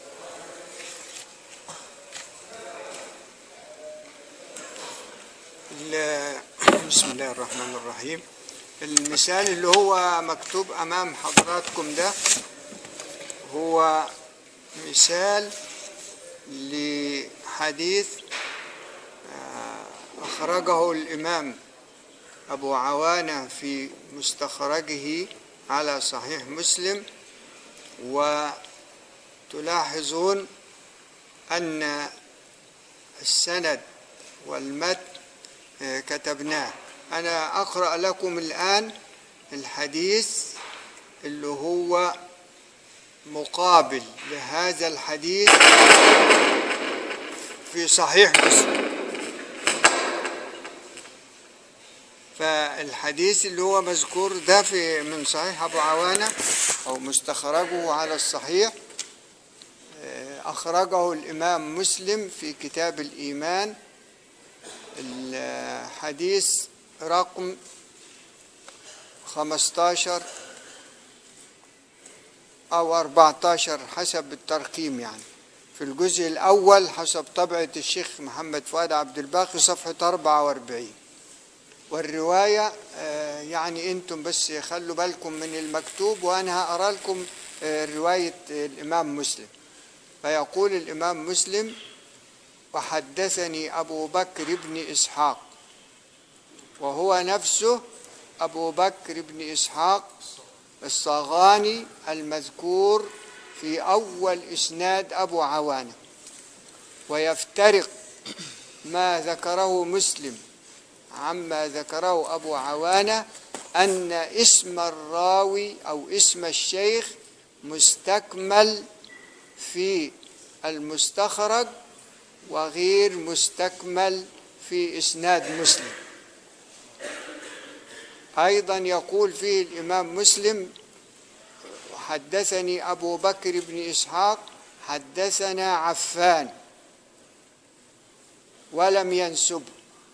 ال- بسم الله الرحمن الرحيم المثال اللي هو مكتوب أمام حضراتكم ده هو مثال لحديث آه، أخرجه الإمام أبو عوانة في مستخرجه على صحيح مسلم وتلاحظون أن السند والمد آه، كتبناه أنا أقرأ لكم الآن الحديث اللي هو مقابل لهذا الحديث في صحيح مسلم فالحديث اللي هو مذكور ده في من صحيح أبو عوانة أو مستخرجه على الصحيح آه، أخرجه الإمام مسلم في كتاب الإيمان الحديث رقم 15 أو 14 حسب الترقيم يعني في الجزء الأول حسب طبعة الشيخ محمد فؤاد عبد الباقي صفحة 44 والرواية آه، يعني أنتم بس خلوا بالكم من المكتوب وأنا هقرأ لكم آه، رواية الإمام مسلم فيقول الإمام مسلم وحدثني أبو بكر بن إسحاق وهو نفسه أبو بكر بن إسحاق الصاغاني المذكور في أول إسناد أبو عوانة ويفترق ما ذكره مسلم عما ذكره أبو عوانة أن اسم الراوي أو اسم الشيخ مستكمل في المستخرج وغير مستكمل في إسناد مسلم أيضا يقول فيه الإمام مسلم حدثني أبو بكر بن إسحاق حدثنا عفان ولم ينسب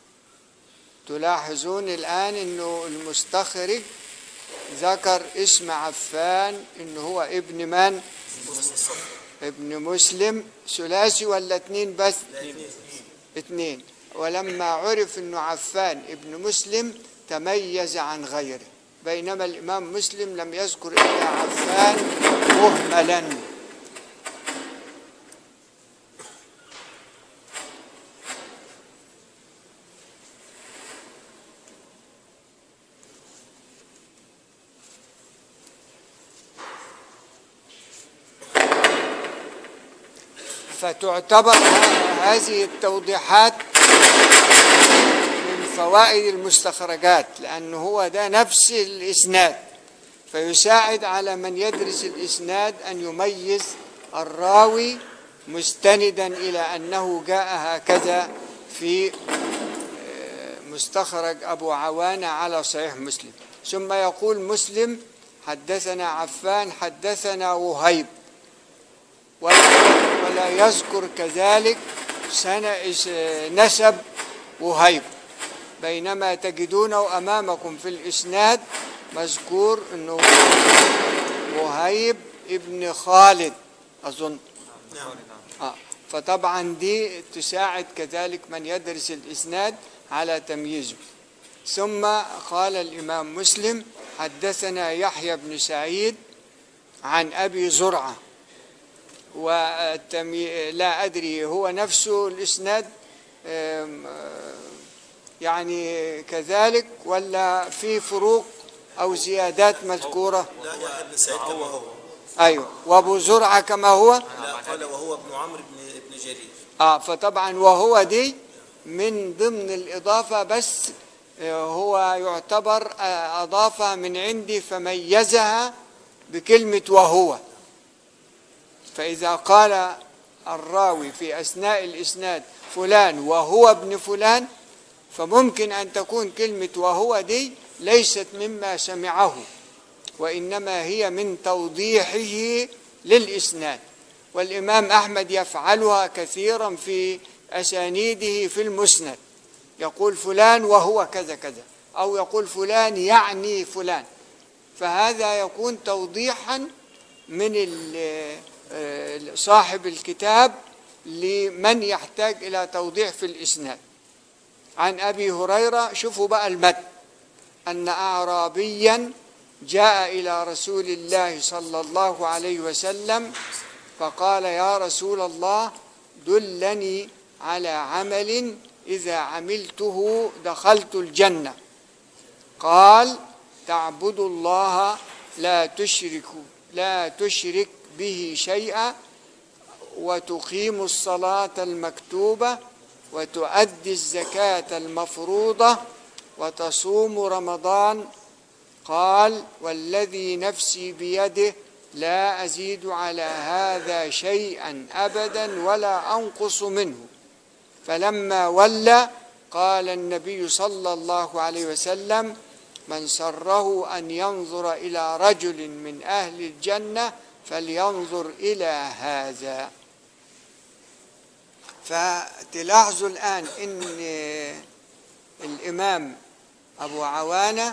تلاحظون الآن أنه المستخرج ذكر اسم عفان أنه هو ابن من؟ ابن مسلم ثلاثي ولا اتنين بس؟ اتنين ولما عرف أنه عفان ابن مسلم تميز عن غيره بينما الإمام مسلم لم يذكر إلا عفان مهملا فتعتبر ه- هذه التوضيحات من فوائد المستخرجات لأنه هو ده نفس الإسناد فيساعد على من يدرس الإسناد أن يميز الراوي مستندا إلى أنه جاء هكذا في آه، مستخرج أبو عوانة على صحيح مسلم ثم يقول مسلم حدثنا عفان حدثنا وهيب ولا ولا يذكر كذلك سنة نسب وهيب بينما تجدونه أمامكم في الإسناد مذكور أنه وهيب ابن خالد أظن آه. فطبعا دي تساعد كذلك من يدرس الإسناد على تمييزه ثم قال الإمام مسلم حدثنا يحيى بن سعيد عن أبي زرعة والتمي... لا أدري هو نفسه الإسناد آم، آه، يعني كذلك ولا في فروق أو زيادات مذكورة لا يا ابن سعيد كما هو أيوة وأبو زرعة كما هو لا قال وهو ابن عمرو بن ابن جرير آه فطبعا وهو دي من ضمن الإضافة بس آه، هو يعتبر آه، أضافها من عندي فميزها بكلمة وهو فإذا قال الراوي في أثناء الإسناد فلان وهو ابن فلان فممكن أن تكون كلمة وهو دي ليست مما سمعه وإنما هي من توضيحه للإسناد والإمام أحمد يفعلها كثيرا في أسانيده في المسند يقول فلان وهو كذا كذا أو يقول فلان يعني فلان فهذا يكون توضيحا من ال- آه، صاحب الكتاب لمن يحتاج إلى توضيح في الإسناد عن أبي هريرة شوفوا بقى المتن أن أعرابيا جاء إلى رسول الله صلى الله عليه وسلم فقال يا رسول الله دلني على عمل إذا عملته دخلت الجنة قال تعبد الله لا تشرك لا تشرك به شيئا وتقيم الصلاة المكتوبة وتؤدي الزكاة المفروضة وتصوم رمضان قال والذي نفسي بيده لا أزيد على هذا شيئا أبدا ولا أنقص منه فلما ولى قال النبي صلى الله عليه وسلم من سره أن ينظر إلى رجل من أهل الجنة فلينظر إلى هذا فتلاحظوا الآن إن الإمام أبو عوانة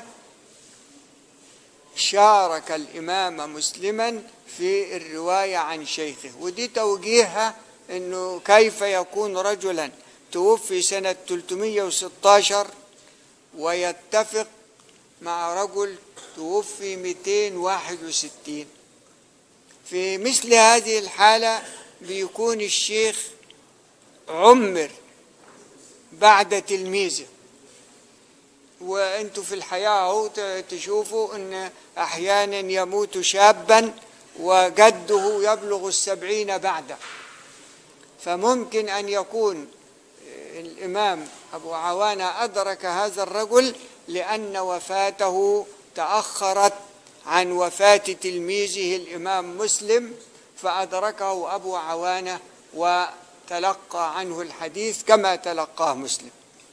شارك الإمام مسلما في الرواية عن شيخه ودي توجيهها انه كيف يكون رجلا توفي سنة 316 ويتفق مع رجل توفي 261 في مثل هذه الحالة بيكون الشيخ عمر بعد تلميذه وانتوا في الحياة اهو ت- تشوفوا ان احيانا يموت شابا وجده يبلغ السبعين بعده فممكن ان يكون الامام ابو عوانة ادرك هذا الرجل لان وفاته تاخرت عن وفاة تلميذه الامام مسلم فادركه ابو عوانة وتلقى عنه الحديث كما تلقاه مسلم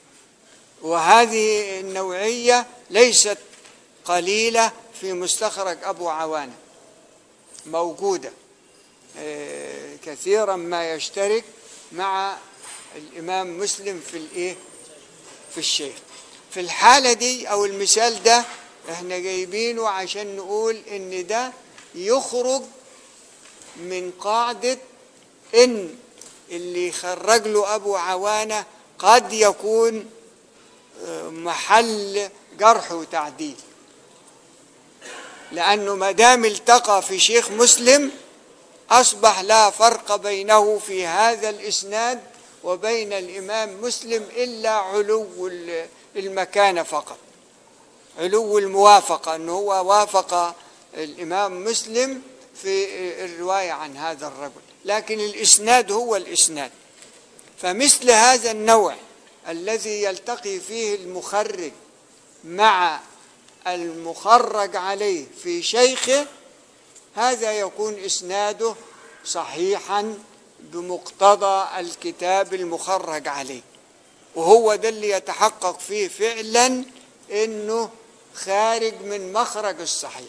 وهذه النوعية ليست قليلة في مستخرج أبو عوانة موجودة آه، كثيرا ما يشترك مع الإمام مسلم في الإيه في الشيخ في الحالة دي أو المثال ده احنا جايبينه عشان نقول إن ده يخرج من قاعدة إن اللي يخرج له أبو عوانة قد يكون محل جرح وتعديل لأنه ما دام التقى في شيخ مسلم أصبح لا فرق بينه في هذا الإسناد وبين الإمام مسلم إلا علو ال- المكانة فقط علو الموافقة أنه هو وافق الإمام مسلم في الرواية عن هذا الرجل لكن الإسناد هو الإسناد فمثل هذا النوع الذي يلتقي فيه المخرج مع المخرج عليه في شيخه هذا يكون اسناده صحيحا بمقتضى الكتاب المخرج عليه وهو ده اللي يتحقق فيه فعلا انه خارج من مخرج الصحيح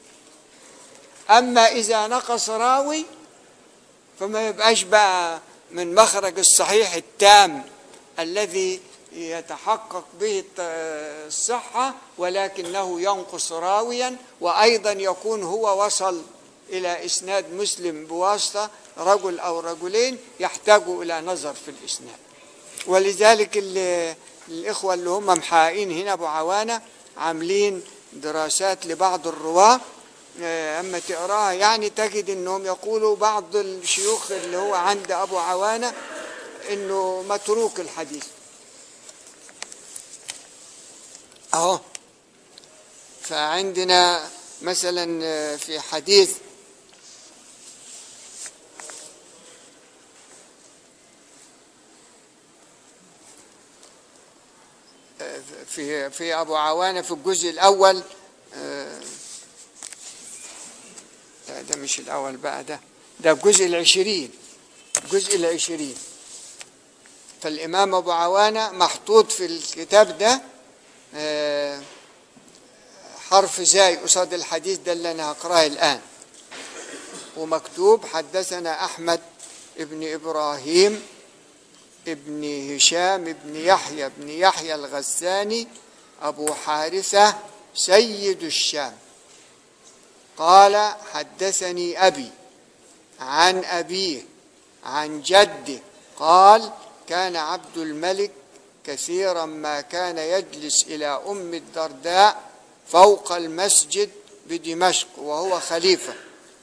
اما اذا نقص راوي فما يبقاش بقى من مخرج الصحيح التام الذي يتحقق به الت- الصحة ولكنه ينقص راويا وأيضا يكون هو وصل إلى إسناد مسلم بواسطة رجل أو رجلين يحتاج إلى نظر في الإسناد ولذلك ال- الإخوة اللي هم محققين هنا أبو عوانة عاملين دراسات لبعض الرواة آه، أما تقراها يعني تجد أنهم يقولوا بعض الشيوخ اللي هو عند أبو عوانة أنه متروك الحديث أهو فعندنا مثلا آه، في حديث في في ابو عوانه في الجزء الاول آه، لا ده مش الاول بقى ده ده الجزء العشرين الجزء العشرين فالامام ابو عوانه محطوط في الكتاب ده آه، حرف زاي قصاد الحديث ده اللي انا هقراه الان ومكتوب حدثنا احمد ابن ابراهيم ابن هشام ابن يحيى ابن يحيى الغساني أبو حارثة سيد الشام قال حدثني أبي عن أبيه عن جده قال كان عبد الملك كثيرا ما كان يجلس إلى أم الدرداء فوق المسجد بدمشق وهو خليفة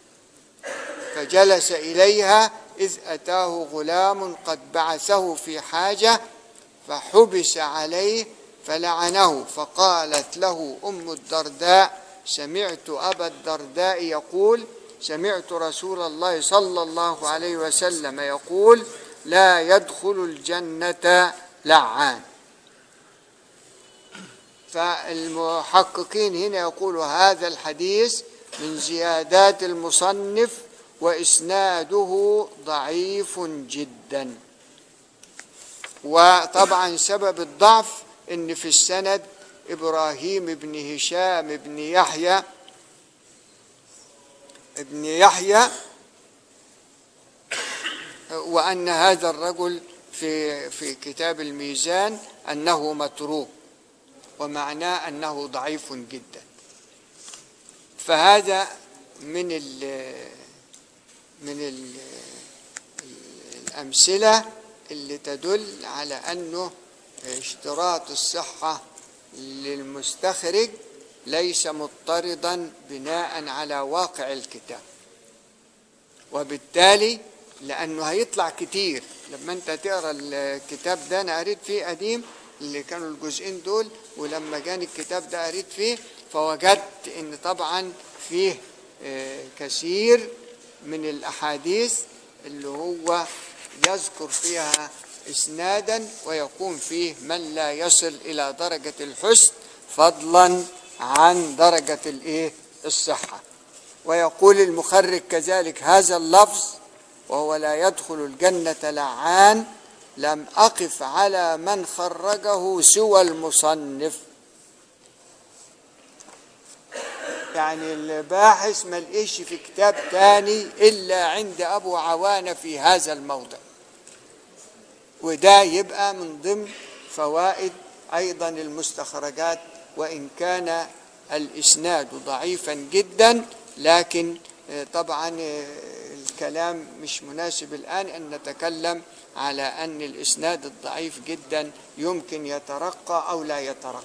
فجلس إليها إذ أتاه غلام قد بعثه في حاجة فحبس عليه فلعنه فقالت له أم الدرداء سمعت أبا الدرداء يقول سمعت رسول الله صلى الله عليه وسلم يقول لا يدخل الجنة لعان فالمحققين هنا يقولوا هذا الحديث من زيادات المصنف وإسناده ضعيف جدا وطبعا سبب الضعف ان في السند ابراهيم بن هشام بن يحيى ابن يحيى وان هذا الرجل في في كتاب الميزان انه متروك ومعناه انه ضعيف جدا فهذا من ال من ال الأمثلة اللي تدل على أنه اشتراط الصحة للمستخرج ليس مضطردا بناء على واقع الكتاب وبالتالي لأنه هيطلع كتير لما أنت تقرأ الكتاب ده أنا قريت فيه قديم اللي كانوا الجزئين دول ولما جاني الكتاب ده قريت فيه فوجدت ان طبعا فيه آه، كثير من الاحاديث اللي هو يذكر فيها اسنادا ويكون فيه من لا يصل الى درجه الحسن فضلا عن درجه الايه الصحه ويقول المخرج كذلك هذا اللفظ وهو لا يدخل الجنه لعان لم أقف على من خرجه سوى المصنف يعني الباحث ما لقيش في كتاب تاني إلا عند أبو عوانة في هذا الموضع وده يبقى من ضمن فوائد أيضا المستخرجات وإن كان الإسناد ضعيفا جدا لكن آه، طبعا آه، الكلام مش مناسب الآن أن نتكلم على أن الإسناد الضعيف جدا يمكن يترقى أو لا يترقى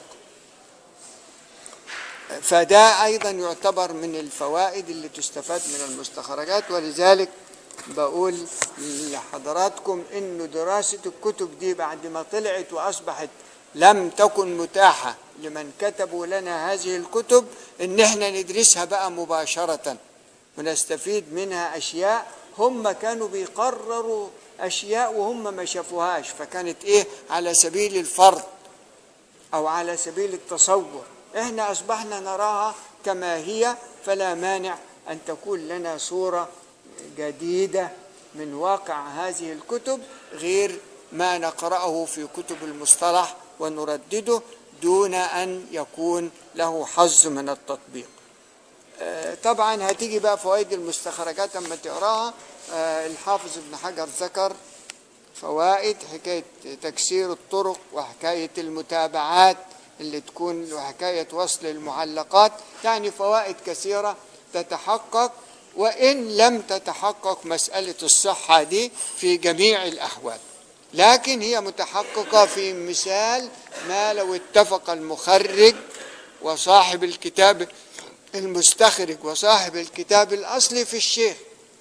فده أيضا يعتبر من الفوائد اللي تستفاد من المستخرجات ولذلك بقول لحضراتكم انه دراسة الكتب دي بعد ما طلعت واصبحت لم تكن متاحة لمن كتبوا لنا هذه الكتب ان احنا ندرسها بقى مباشرة ونستفيد منها اشياء هم كانوا بيقرروا اشياء وهم ما شافوهاش فكانت ايه على سبيل الفرض او على سبيل التصور احنا اصبحنا نراها كما هي فلا مانع ان تكون لنا صوره جديده من واقع هذه الكتب غير ما نقراه في كتب المصطلح ونردده دون ان يكون له حظ من التطبيق آه، طبعا هتيجي بقى فوائد المستخرجات اما تقراها آه، الحافظ ابن حجر ذكر فوائد حكاية تكسير الطرق وحكاية المتابعات اللي تكون وحكاية وصل المعلقات يعني فوائد كثيرة تتحقق وإن لم تتحقق مسألة الصحة دي في جميع الأحوال لكن هي متحققة في مثال ما لو اتفق المخرج وصاحب الكتاب المستخرج وصاحب الكتاب الأصلي في الشيخ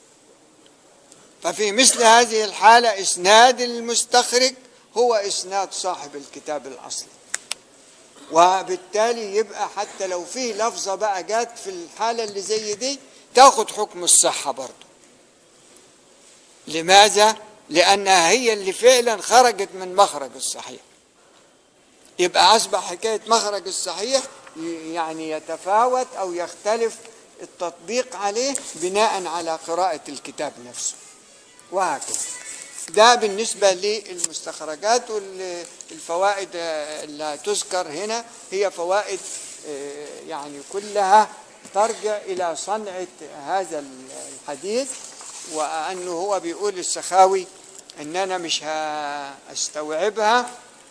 ففي مثل هذه الحالة إسناد المستخرج هو إسناد صاحب الكتاب الأصلي وبالتالي يبقى حتى لو فيه لفظة بقى جات في الحالة اللي زي دي تاخد حكم الصحة برضه لماذا؟ لأنها هي اللي فعلا خرجت من مخرج الصحيح يبقى أصبح حكاية مخرج الصحيح يعني يتفاوت أو يختلف التطبيق عليه بناء على قراءة الكتاب نفسه وهكذا ده بالنسبة للمستخرجات والفوائد اللي تذكر هنا هي فوائد آه، يعني كلها ترجع إلى صنعة هذا الحديث وأنه هو بيقول السخاوي أن أنا مش هستوعبها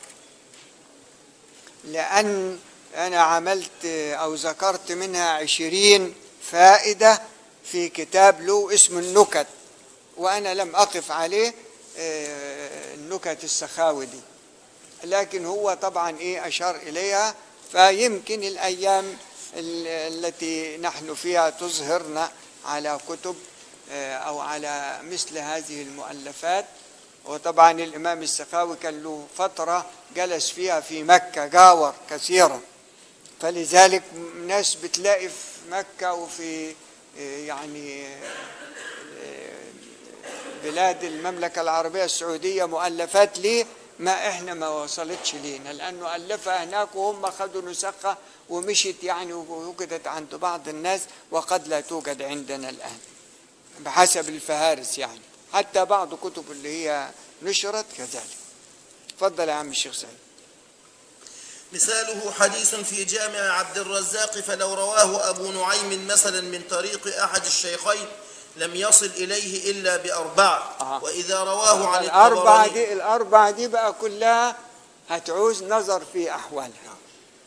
لأن أنا عملت أو ذكرت منها عشرين فائدة في كتاب له اسم النكت وأنا لم أقف عليه آه، النكت السخاوي دي لكن هو طبعا إيه أشار إليها فيمكن الأيام ال- التي نحن فيها تظهرنا على كتب آه، أو على مثل هذه المؤلفات وطبعا الإمام السخاوي كان له فترة جلس فيها في مكة جاور كثيرا فلذلك ناس بتلاقي في مكة وفي آه، يعني آه، بلاد المملكة العربية السعودية مؤلفات ليه ما احنا ما وصلتش لينا لانه الفها هناك وهم خدوا نسخها ومشت يعني ووجدت عند بعض الناس وقد لا توجد عندنا الان بحسب الفهارس يعني حتى بعض كتب اللي هي نشرت كذلك تفضل يا عم الشيخ سعيد مثاله حديث في جامع عبد الرزاق فلو رواه أبو نعيم مثلا من طريق أحد الشيخين لم يصل إليه إلا بأربعة أها. وإذا رواه عن الأربعة الطبراني دي الأربعة دي بقى كلها هتعوز نظر في أحوالها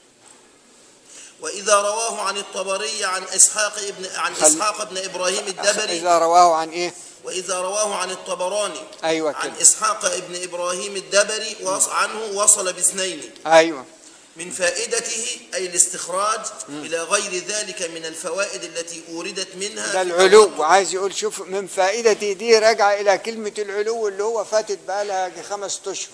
وإذا رواه عن الطبري عن إسحاق ابن عن خل- إسحاق بن إبراهيم الدبري إذا رواه عن إيه وإذا رواه عن الطبراني أيوة عن كده. إسحاق ابن إبراهيم الدبري وص- عنه وصل باثنين ايوه من فائدته أي الاستخراج إلى غير ذلك من الفوائد التي أوردت منها ده في العلو عايز يقول شوف من فائدتي دي راجعه الى كلمه العلو اللي هو فاتت بقى لها خمس اشهر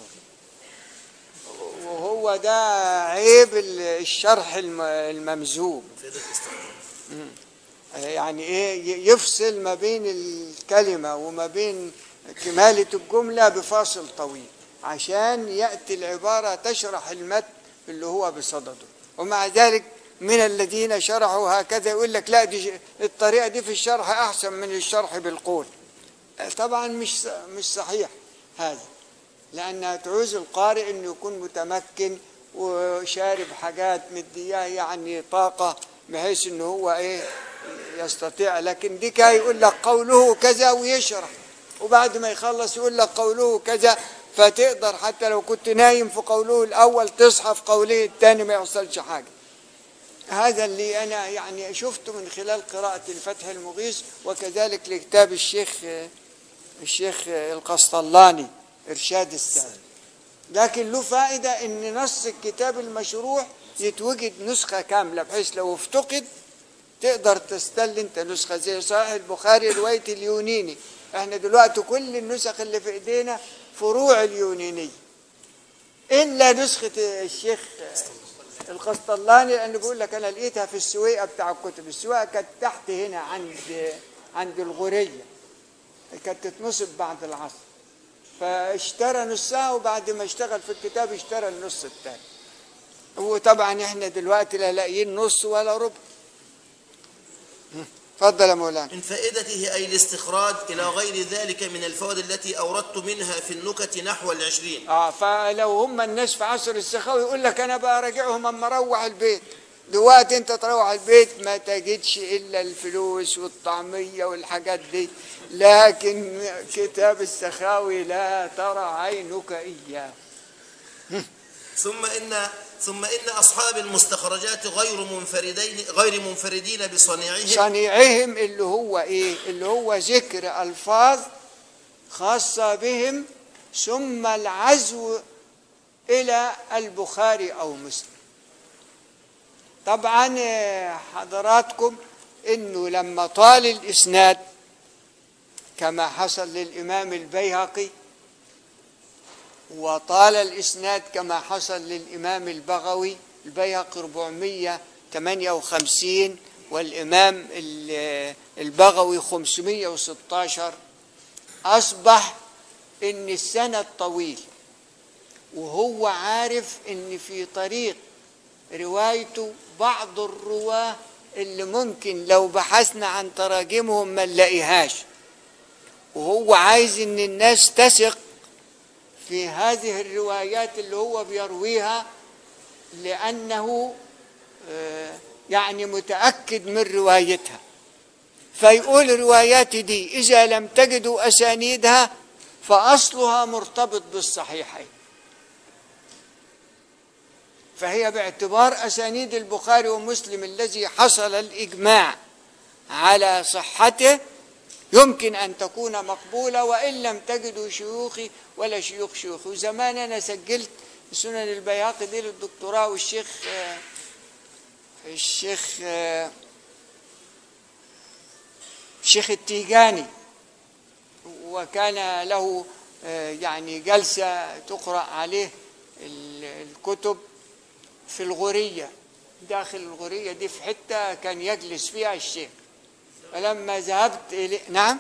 وهو ده عيب ال- الشرح الم- الممزوج فائدة الاستخراج. يعني ايه ي- يفصل ما بين الكلمه وما بين كماله الجمله بفاصل طويل عشان ياتي العباره تشرح المتن اللي هو بصدده ومع ذلك من الذين شرحوا هكذا يقول لك لا دي ش- الطريقه دي في الشرح احسن من الشرح بالقول طبعا مش ص- مش صحيح هذا لأنها تعوز القارئ أنه يكون متمكن وشارب حاجات مدياه يعني طاقة بحيث أنه هو إيه يستطيع لكن دي كان يقول لك قوله كذا ويشرح وبعد ما يخلص يقول لك قوله كذا فتقدر حتى لو كنت نايم في قوله الأول تصحى في قوله الثاني ما يحصلش حاجة هذا اللي أنا يعني شفته من خلال قراءة الفتح المغيث وكذلك لكتاب الشيخ الشيخ القسطلاني إرشاد السالك لكن له فائدة إن نص الكتاب المشروح يتوجد نسخة كاملة بحيث لو افتقد تقدر تستل انت نسخة زي صحيح البخاري رواية اليونيني احنا دلوقتي كل النسخ اللي في ايدينا فروع اليونيني الا نسخة الشيخ القسطلاني لانه بيقول لك انا لقيتها في السويقة بتاع الكتب السويقة كانت تحت هنا عند عند الغورية كانت تتنصب بعد العصر فاشترى نصها وبعد ما اشتغل في الكتاب اشترى النص الثاني وطبعا احنا دلوقتي لا لاقيين نص ولا ربع اتفضل يا مولانا من فائدته أي الاستخراج إلى غير ذلك من الفوائد التي أوردت منها في النكت نحو العشرين اه فلو هم الناس في عصر السخاوي يقول لك انا بقى راجعهم اما اروح البيت دلوقتي انت تروح البيت ما تجدش الا الفلوس والطعميه والحاجات دي لكن كتاب السخاوي لا ترى عينك اياه ثم إن ثم إن أصحاب المستخرجات غير منفردين غير منفردين بصنيعهم صنيعهم اللي هو ايه اللي هو ذكر الفاظ خاصه بهم ثم العزو الى البخاري او مسلم طبعا آه، حضراتكم انه لما طال الاسناد كما حصل للامام البيهقي وطال الإسناد كما حصل للإمام البغوي البيهقي 458 والإمام ال- البغوي 516 أصبح إن السند طويل وهو عارف إن في طريق روايته بعض الرواة اللي ممكن لو بحثنا عن تراجمهم ما نلاقيهاش وهو عايز إن الناس تثق في هذه الروايات اللي هو بيرويها لأنه آه، يعني متأكد من روايتها فيقول رواياتي دي إذا لم تجدوا أسانيدها فأصلها مرتبط بالصحيحين فهي باعتبار أسانيد البخاري ومسلم الذي حصل الإجماع على صحته يمكن أن تكون مقبولة وإن لم تجدوا شيوخي ولا شيوخ شيوخي وزمان أنا سجلت سنن البياقي دي للدكتوراه والشيخ آه، الشيخ آه، الشيخ التيجاني وكان له آه، يعني جلسة تقرأ عليه ال- الكتب في الغورية داخل الغورية دي في حتة كان يجلس فيها الشيخ فلما ذهبت إلي نعم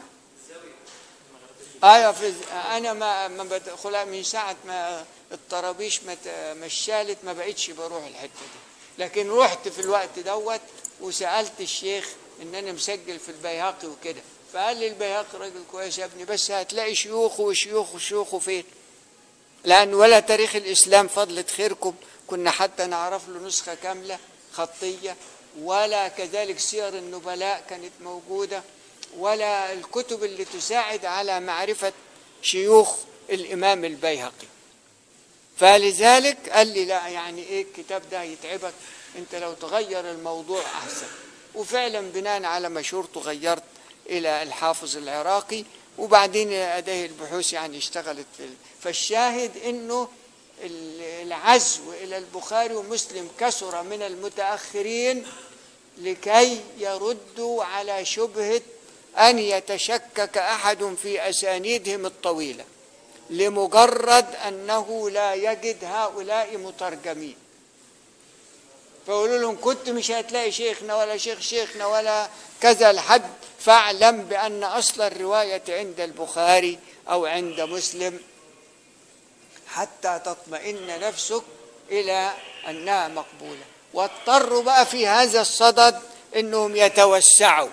ايوه في انا ما ما بدخلها من ساعه ما الطرابيش ما ت- ما اشالت ما بقتش بروح الحته دي لكن رحت في الوقت دوت وسالت الشيخ ان انا مسجل في البيهقي وكده فقال لي البيهقي راجل كويس يا ابني بس هتلاقي شيوخه وشيوخه وشيوخه فين لأن ولا تاريخ الإسلام فضلة خيركم كنا حتى نعرف له نسخة كاملة خطية ولا كذلك سير النبلاء كانت موجودة ولا الكتب اللي تساعد على معرفة شيوخ الإمام البيهقي فلذلك قال لي لا يعني ايه الكتاب ده يتعبك انت لو تغير الموضوع احسن وفعلا بناء على مشورته غيرت الى الحافظ العراقي وبعدين أداه البحوث يعني اشتغلت في ال- فالشاهد انه ال- العزو الى البخاري ومسلم كثر من المتاخرين لكي يردوا على شبهه ان يتشكك احد في اسانيدهم الطويله لمجرد انه لا يجد هؤلاء مترجمين فيقولوا لهم كنت مش هتلاقي شيخنا ولا شيخ شيخنا ولا كذا لحد فاعلم بان اصل الروايه عند البخاري او عند مسلم حتى تطمئن نفسك الى انها مقبوله واضطروا بقى في هذا الصدد انهم يتوسعوا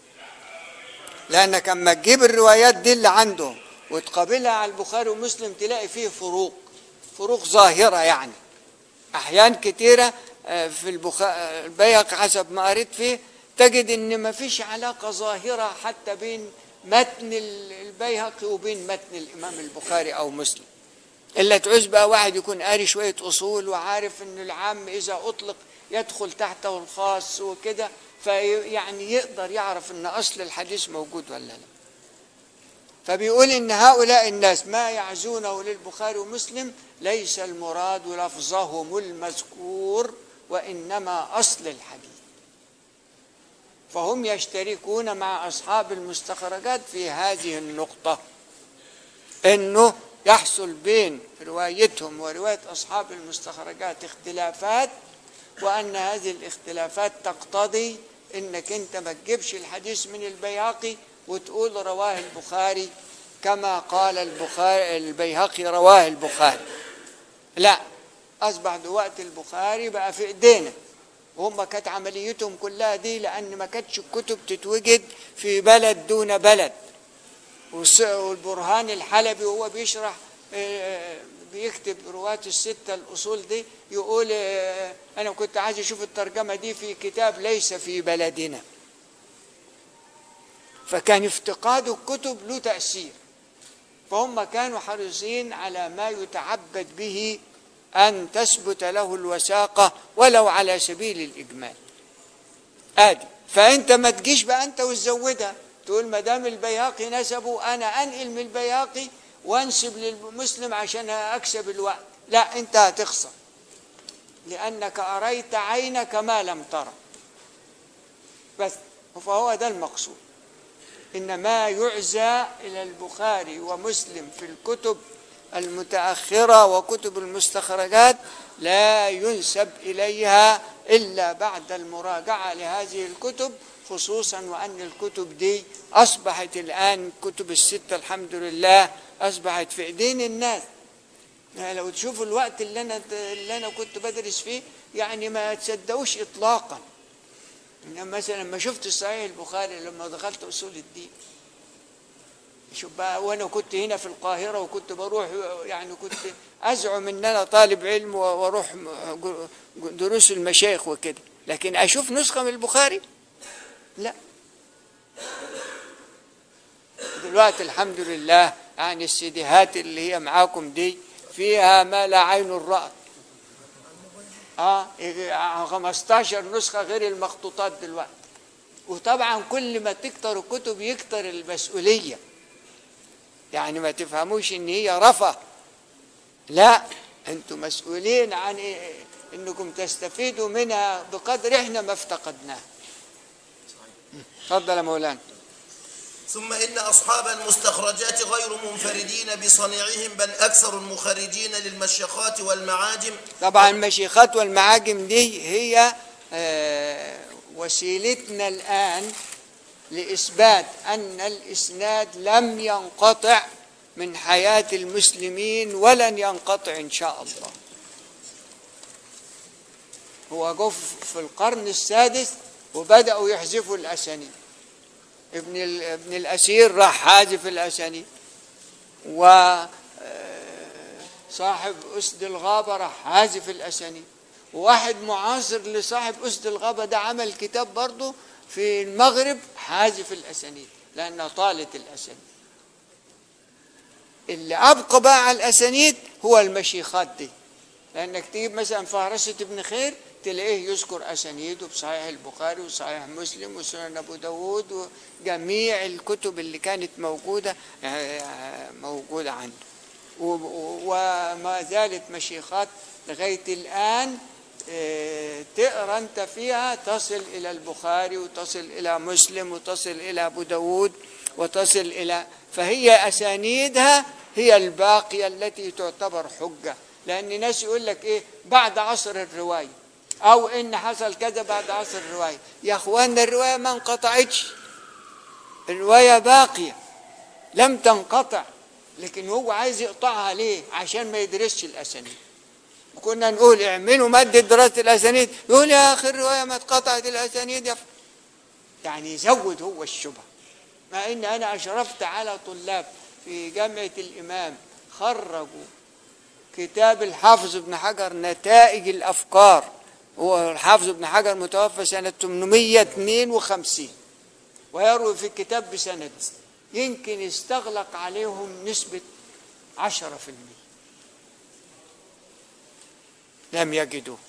لانك اما تجيب الروايات دي اللي عندهم وتقابلها على البخاري ومسلم تلاقي فيه فروق فروق ظاهره يعني احيان كتيره آه، في البخاري البيهقي حسب ما قريت فيه تجد ان ما فيش علاقه ظاهره حتى بين متن ال- البيهقي وبين متن الامام البخاري او مسلم الا تعوز بقى واحد يكون قاري شويه اصول وعارف ان العام اذا اطلق يدخل تحته الخاص وكده فيعني يقدر يعرف ان اصل الحديث موجود ولا لا فبيقول ان هؤلاء الناس ما يعزونه للبخاري ومسلم ليس المراد لفظهم المذكور وانما اصل الحديث فهم يشتركون مع اصحاب المستخرجات في هذه النقطه انه يحصل بين روايتهم وروايه اصحاب المستخرجات اختلافات وان هذه الاختلافات تقتضي انك انت ما تجيبش الحديث من البيهقي وتقول رواه البخاري كما قال البخاري البيهقي رواه البخاري لا اصبح دلوقتي البخاري بقى في ايدينا وهم كانت عمليتهم كلها دي لان ما كانتش الكتب تتوجد في بلد دون بلد والس- والبرهان الحلبي وهو بيشرح آه، بيكتب رواة الستة الأصول دي يقول آه، أنا كنت عايز أشوف الترجمة دي في كتاب ليس في بلدنا فكان افتقاد الكتب له تأثير فهم كانوا حريصين على ما يتعبد به أن تثبت له الوثاقة ولو على سبيل الإجمال ادي فانت ما تجيش بقى انت وتزودها تقول ما دام البياقي نسبه انا انقل من البياقي وانسب للمسلم عشان اكسب الوقت لا انت هتخسر لانك اريت عينك ما لم ترى بس فهو ده المقصود ان ما يعزى الى البخاري ومسلم في الكتب المتاخره وكتب المستخرجات لا ينسب اليها الا بعد المراجعه لهذه الكتب خصوصا وان الكتب دي اصبحت الان كتب السته الحمد لله اصبحت في ايدين الناس يعني لو تشوفوا الوقت اللي انا اللي انا كنت بدرس فيه يعني ما تصدقوش اطلاقا إنما مثلا لما شفت صحيح البخاري لما دخلت اصول الدين شوف بقى وانا كنت هنا في القاهره وكنت بروح يعني كنت ازعم ان انا طالب علم واروح دروس المشايخ وكده لكن اشوف نسخه من البخاري لا دلوقتي الحمد لله يعني السيديهات اللي هي معاكم دي فيها ما لا عين رأت اه يجي 15 نسخه غير المخطوطات دلوقتي وطبعا كل ما تكتر الكتب يكتر المسؤوليه يعني ما تفهموش ان هي رفه لا انتم مسؤولين عن إيه؟ انكم تستفيدوا منها بقدر احنا ما افتقدناه تفضل يا مولانا ثم إن أصحاب المستخرجات غير منفردين بصنيعهم بل أكثر المخرجين للمشيخات والمعاجم طبعا المشيخات والمعاجم دي هي آه، وسيلتنا الآن لإثبات أن الإسناد لم ينقطع من حياة المسلمين ولن ينقطع إن شاء الله هو جه في القرن السادس وبدأوا يحذفوا الأسانيد ابن ال- ابن الأسير راح حاذف الأسانيد و آه، صاحب أسد الغابة راح حاذف الأسانيد وواحد معاصر لصاحب أسد الغابة ده عمل كتاب برضه في المغرب حاذف الأسانيد لأنها طالت الأسانيد اللي أبقى بقى على الأسانيد هو المشيخات دي لأنك تجيب مثلا فهرسة ابن خير تلاقيه يذكر أسانيده بصحيح البخاري وصحيح مسلم وسنن أبو داود وجميع الكتب اللي كانت موجودة آه، موجودة عنده و- و- وما زالت مشيخات لغاية الآن آه، تقرا انت فيها تصل الى البخاري وتصل الى مسلم وتصل الى ابو داود وتصل الى فهي اسانيدها هي الباقيه التي تعتبر حجه لان ناس يقول لك ايه بعد عصر الروايه او ان حصل كذا بعد عصر الروايه يا اخوانا الروايه ما انقطعتش الروايه باقيه لم تنقطع لكن هو عايز يقطعها ليه عشان ما يدرسش الاسانيد كنا نقول اعملوا مادة دراسة الأسانيد يقول يا أخي الرواية ما اتقطعت الأسانيد يا ف... يعني يزود هو الشبهة مع إن أنا أشرفت على طلاب في جامعة الإمام خرجوا كتاب الحافظ ابن حجر نتائج الأفكار هو الحافظ ابن حجر متوفى سنة 852 ويروي في الكتاب بسند يمكن استغلق عليهم نسبة 10% لم يجدوه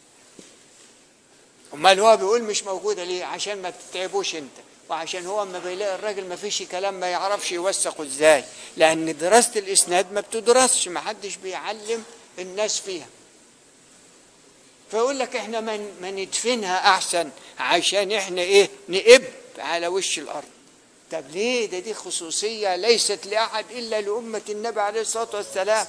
امال هو بيقول مش موجوده ليه عشان ما تتعبوش انت وعشان هو اما بيلاقي الراجل ما فيش كلام ما يعرفش يوثقه ازاي لان دراسه الاسناد ما بتدرسش ما حدش بيعلم الناس فيها فيقول لك احنا ما ما ندفنها احسن عشان احنا ايه نقب على وش الارض طب ليه ده دي خصوصيه ليست لاحد الا لامه النبي عليه الصلاه والسلام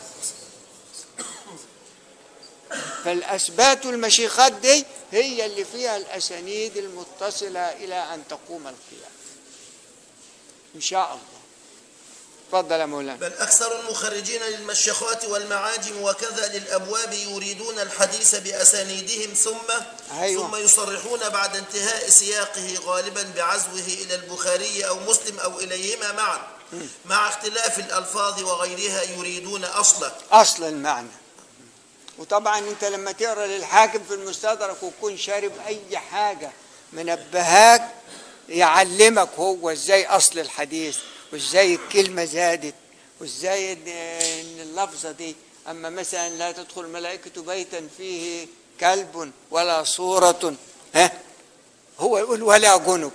فالأسبات والمشيخات دي هي اللي فيها الأسانيد المتصلة إلى أن تقوم القيامة إن شاء الله تفضل يا مولانا بل أكثر المخرجين للمشيخات والمعاجم وكذا للأبواب يريدون الحديث بأسانيدهم ثم أيوة. ثم يصرحون بعد انتهاء سياقه غالبا بعزوه إلى البخاري أو مسلم أو إليهما معا مع اختلاف الألفاظ وغيرها يريدون أصله أصل المعنى وطبعا أنت لما تقرأ للحاكم في المستدرك وتكون شارب أي حاجة منبهاك يعلمك هو ازاي اصل الحديث وازاي الكلمه زادت وازاي ان إن اللفظه دي اما مثلا لا تدخل الملائكه بيتا فيه كلب ولا صوره ها هو يقول ولا جنب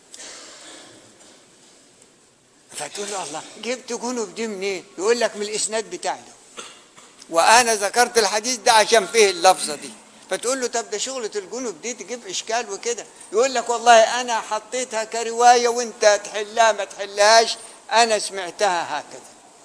فتقول له الله جبت جنب دي منين؟ يقول لك من الاسناد بتاعي ده وانا ذكرت الحديث ده عشان فيه اللفظه دي فتقول له طب ده شغله الجنب دي تجيب اشكال وكده يقول لك والله انا حطيتها كروايه وانت تحلها ما تحلهاش انا سمعتها هكذا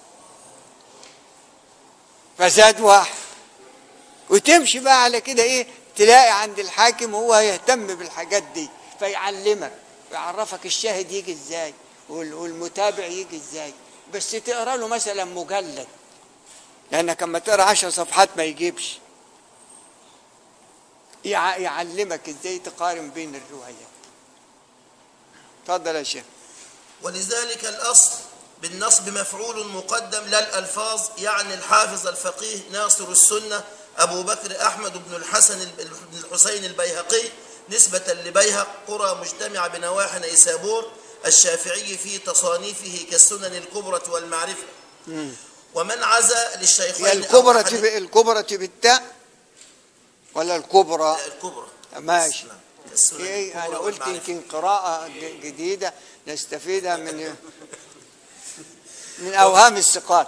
فزاد واحد وتمشي بقى على كده ايه تلاقي عند الحاكم هو يهتم بالحاجات دي فيعلمك ويعرفك الشاهد يجي ازاي وال- والمتابع يجي ازاي بس تقرا له مثلا مجلد لانك لما تقرا عشر صفحات ما يجيبش يع- يعلمك ازاي تقارن بين الروايات تفضل يا شيخ ولذلك الأصل بالنصب مفعول مقدم لا الألفاظ يعني الحافظ الفقيه ناصر السنة أبو بكر أحمد بن الحسن بن الحسين البيهقي نسبة لبيهق قرى مجتمعة بنواحي نيسابور الشافعي في تصانيفه كالسنن الكبرى والمعرفة ومن عزا للشيخين هي أو الكبرى أحد- تب- الكبرى بالتاء ولا الكبرى الكبرى ماشي نعم. كالسنن ايه انا الكبرى قلت والمعرفة. يمكن قراءة ج- جديدة نستفيدها من من اوهام الثقات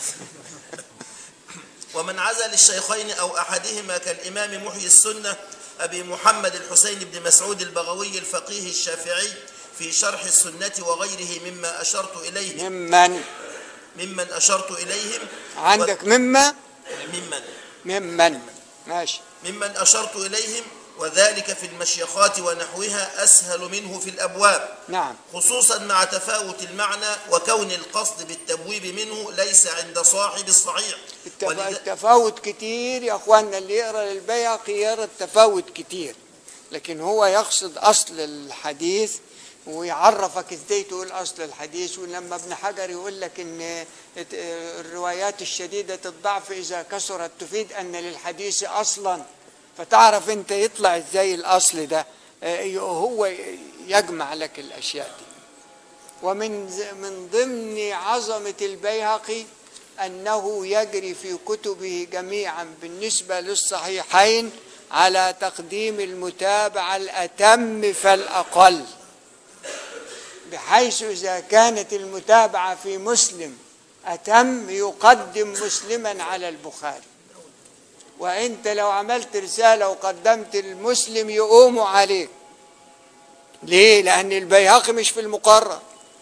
ومن عزا للشيخين أو أحدهما كالإمام محيي السنة أبي محمد الحسين بن مسعود البغوي الفقيه الشافعي في شرح السنة وغيره مما أشرت إليه ممن ممن أشرت إليهم عندك مما و- ممن ممن ماشي ممن أشرت إليهم وذلك في المشيخات ونحوها أسهل منه في الأبواب نعم خصوصا مع تفاوت المعنى وكون القصد بالتبويب منه ليس عند صاحب الصحيح التف- ولذا- التفاوت كتير يا اخواننا اللي يقرا للبيهقي يرى التفاوت كتير لكن هو يقصد اصل الحديث ويعرفك ازاي تقول اصل الحديث ولما ابن حجر يقول لك ان الت- الروايات الشديده الضعف اذا كثرت تفيد ان للحديث اصلا فتعرف انت يطلع ازاي الاصل ده آه، هو يجمع لك الاشياء دي ومن ز- من ضمن عظمة البيهقي أنه يجري في كتبه جميعا بالنسبة للصحيحين على تقديم المتابعة الأتم فالأقل بحيث إذا كانت المتابعة في مسلم أتم يقدم مسلما على البخاري وأنت لو عملت رسالة وقدمت المسلم يقوموا عليك ليه؟ لأن البيهقي مش في المقرر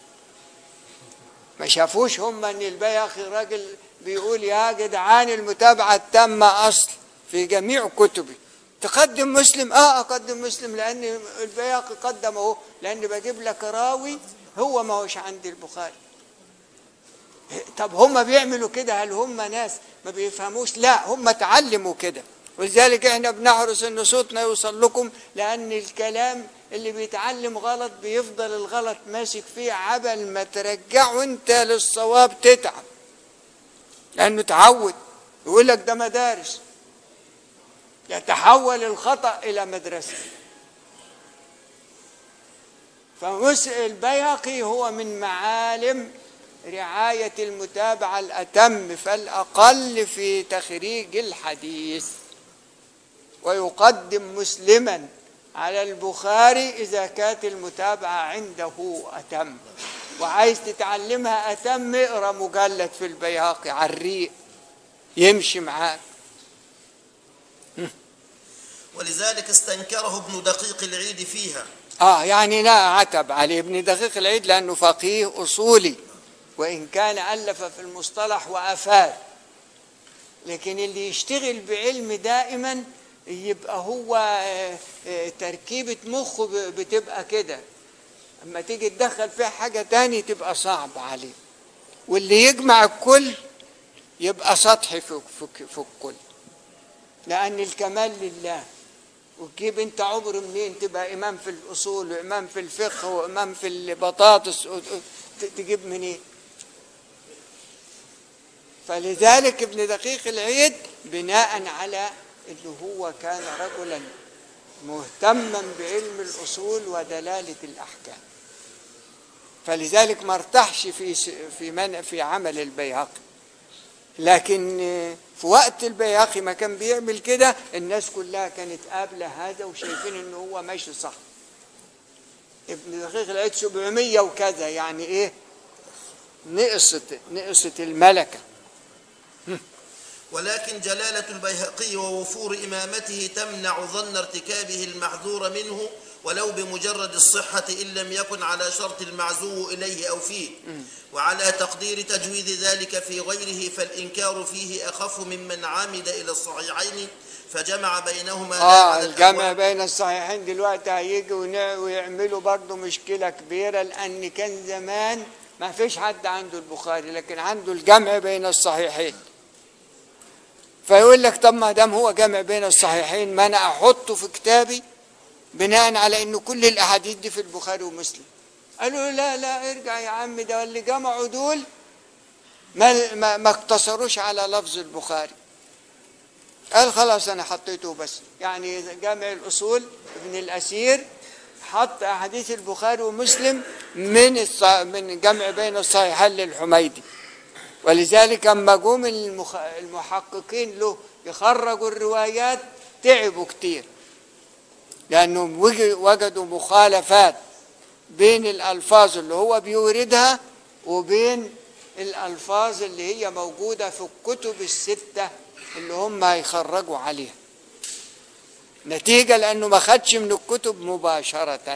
ما شافوش هم ان البيهقي راجل بيقول يا جدعان المتابعه التامه اصل في جميع كتبي تقدم مسلم اه اقدم مسلم لان البيهقي قدم اهو لان بجيب لك راوي هو ما هوش عند البخاري طب هم بيعملوا كده هل هم ناس ما بيفهموش لا هم تعلموا كده ولذلك احنا بنحرص ان صوتنا يوصل لكم لان الكلام اللي بيتعلم غلط بيفضل الغلط ماسك فيه عبل ما ترجعه انت للصواب تتعب لانه تعود يقول لك ده مدارس يتحول الخطا الى مدرسه فمسء البيهقي هو من معالم رعاية المتابعة الأتم فالأقل في تخريج الحديث ويقدم مسلما على البخاري إذا كانت المتابعة عنده أتم وعايز تتعلمها أتم اقرأ مجلد في البيهقي على الريق يمشي معاك ولذلك استنكره ابن دقيق العيد فيها اه يعني لا عتب عليه ابن دقيق العيد لانه فقيه اصولي وان كان الف في المصطلح وافاد لكن اللي يشتغل بعلم دائما يبقى هو آه، آه، تركيبة مخه ب- بتبقى كده اما تيجي تدخل فيها حاجة تاني تبقى صعب عليه واللي يجمع الكل يبقى سطحي في, في, في الكل لأن الكمال لله وتجيب انت عمر منين تبقى امام في الاصول وامام في الفقه وامام في البطاطس و- ت- تجيب منين فلذلك ابن دقيق العيد بناء على انه هو كان رجلا مهتما بعلم الاصول ودلاله الاحكام فلذلك ما ارتاحش في س- في من في عمل البيهقي لكن في وقت البيهقي ما كان بيعمل كده الناس كلها كانت قابله هذا وشايفين انه هو ماشي صح ابن دقيق العيد 700 وكذا يعني ايه نقصت نقصت الملكه ولكن جلالة البيهقي ووفور إمامته تمنع ظن ارتكابه المحذور منه ولو بمجرد الصحة إن لم يكن على شرط المعزو إليه أو فيه وعلى تقدير تجويد ذلك في غيره فالإنكار فيه أخف ممن عمد إلى الصحيحين فجمع بينهما لا اه على الجمع الأبواب. بين الصحيحين دلوقتي هيجي ونع- ويعملوا برضه مشكله كبيره لان كان زمان ما فيش حد عنده البخاري لكن عنده الجمع بين الصحيحين فيقول لك طب ما دام هو جمع بين الصحيحين ما انا احطه في كتابي بناء على انه كل الاحاديث دي في البخاري ومسلم قالوا له لا لا ارجع يا عم ده اللي جمعوا دول ما ما, ما اقتصروش على لفظ البخاري قال خلاص انا حطيته بس يعني جامع الاصول ابن الاسير حط احاديث البخاري ومسلم من الص... من جمع بين الصحيحين للحميدي ولذلك اما جم المخ... المحققين له يخرجوا الروايات تعبوا كتير لانهم وج- وجدوا مخالفات بين الالفاظ اللي هو بيوردها وبين الالفاظ اللي هي موجوده في الكتب السته اللي هم هيخرجوا عليها نتيجه لانه ما خدش من الكتب مباشره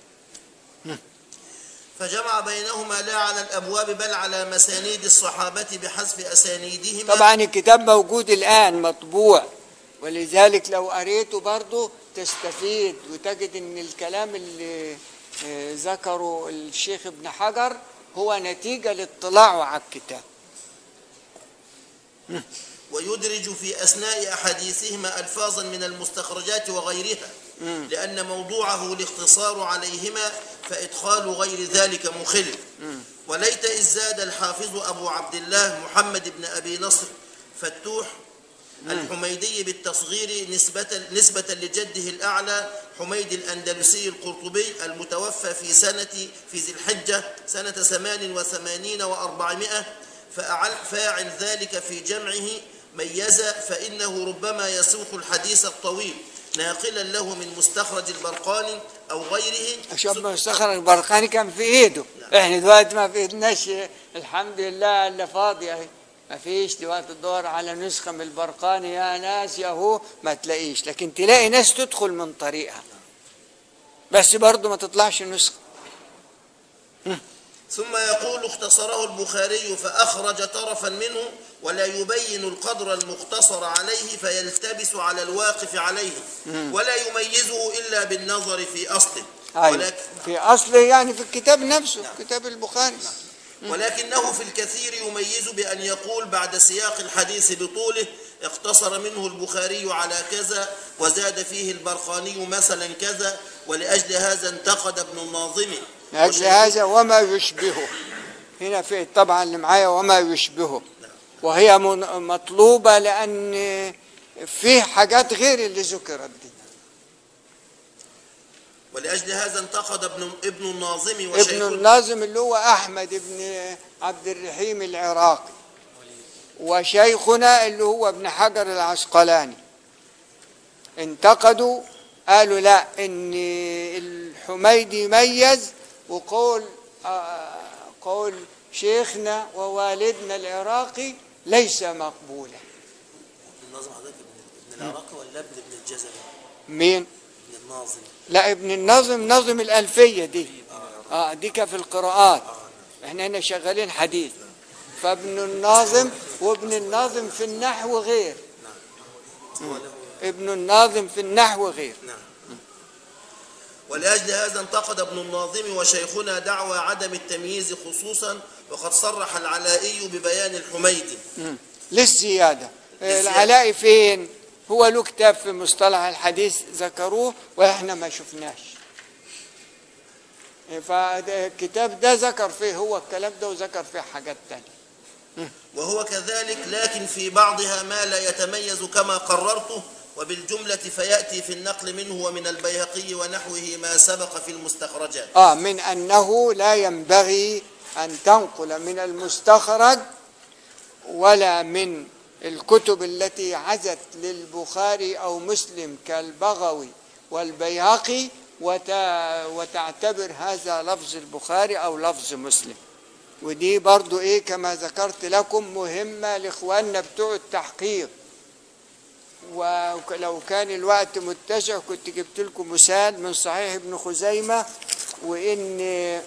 فجمع بينهما لا على الأبواب بل على مسانيد الصحابة بحذف أسانيدهما طبعا الكتاب موجود الآن مطبوع ولذلك لو قريته برضه تستفيد وتجد ان الكلام اللي آه، ذكره الشيخ ابن حجر هو نتيجة لاطلاعه على الكتاب ويدرج في أثناء أحاديثهما ألفاظا من المستخرجات وغيرها لأن موضوعه الاختصار عليهما فإدخال غير ذلك مخل وليت إذ زاد الحافظ أبو عبد الله محمد بن أبي نصر فتوح الحميدي بالتصغير نسبة, نسبة لجده الأعلى حميد الأندلسي القرطبي المتوفى في سنة في ذي الحجة سنة ثمان وثمانين وأربعمائة فأعل فاعل ذلك في جمعه ميز فإنه ربما يسوق الحديث الطويل ناقلا له من مستخرج البرقاني أو غيره عشان مستخرج البرقاني كان في ايده احنا دلوقتي ما في ايدناش الحمد لله الا فاضي اهي ما فيش دلوقتي تدور على نسخه من البرقاني يا ناس يا هو ما تلاقيش لكن تلاقي ناس تدخل من طريقها بس برضه ما تطلعش نسخه ثم يقول اختصره البخاري فأخرج طرفا منه ولا يبين القدر المختصر عليه فيلتبس على الواقف عليه ولا يميزه إلا بالنظر في أصله أيوة. ولكن في اصل يعني في الكتاب نفسه كتاب البخاري ولكنه في الكثير يميز بأن يقول بعد سياق الحديث بطوله اقتصر منه البخاري على كذا وزاد فيه البرقاني مثلا كذا ولأجل هذا انتقد ابن الناظم لأجل وشيخ- هذا وما يشبهه هنا في طبعا اللي معايا وما يشبهه وهي من- مطلوبة لأن في حاجات غير اللي ذكرت دي ولأجل هذا انتقد ابن ابن الناظم ابن وشيخ الناظم اللي هو أحمد بن عبد الرحيم العراقي وشيخنا اللي هو ابن حجر العسقلاني انتقدوا قالوا لا ان الحميدي ميز وقول آه، قول شيخنا ووالدنا العراقي ليس مقبولا الناظم حضرتك ابن ابن العراقي ولا ابن ابن الجزري مين ابن الناظم لا ابن النظم نظم الألفية دي اه دي كان في القراءات احنا هنا شغالين حديث فابن الناظم وابن الناظم في النحو غير ابن الناظم في النحو غير ولأجل هذا انتقد ابن الناظم وشيخنا دعوى عدم التمييز خصوصا وقد صرح العلائي ببيان الحميدي للزيادة للزيادة. العلاء فين هو له كتاب في مصطلح الحديث ذكروه واحنا ما شفناش فالكتاب ده ذكر فيه هو الكلام ده وذكر فيه حاجات تانية وهو كذلك لكن في بعضها ما لا يتميز كما قررته وبالجملة فيأتي في النقل منه ومن البيهقي ونحوه ما سبق في المستخرجات آه من أنه لا ينبغي أن تنقل من المستخرج ولا من الكتب التي عزت للبخاري أو مسلم كالبغوي والبيهقي وت... وتعتبر هذا لفظ البخاري أو لفظ مسلم ودي برضو إيه كما ذكرت لكم مهمة لإخواننا بتوع التحقيق ولو كان الوقت متسع كنت جبت لكم مثال من صحيح ابن خزيمة وإن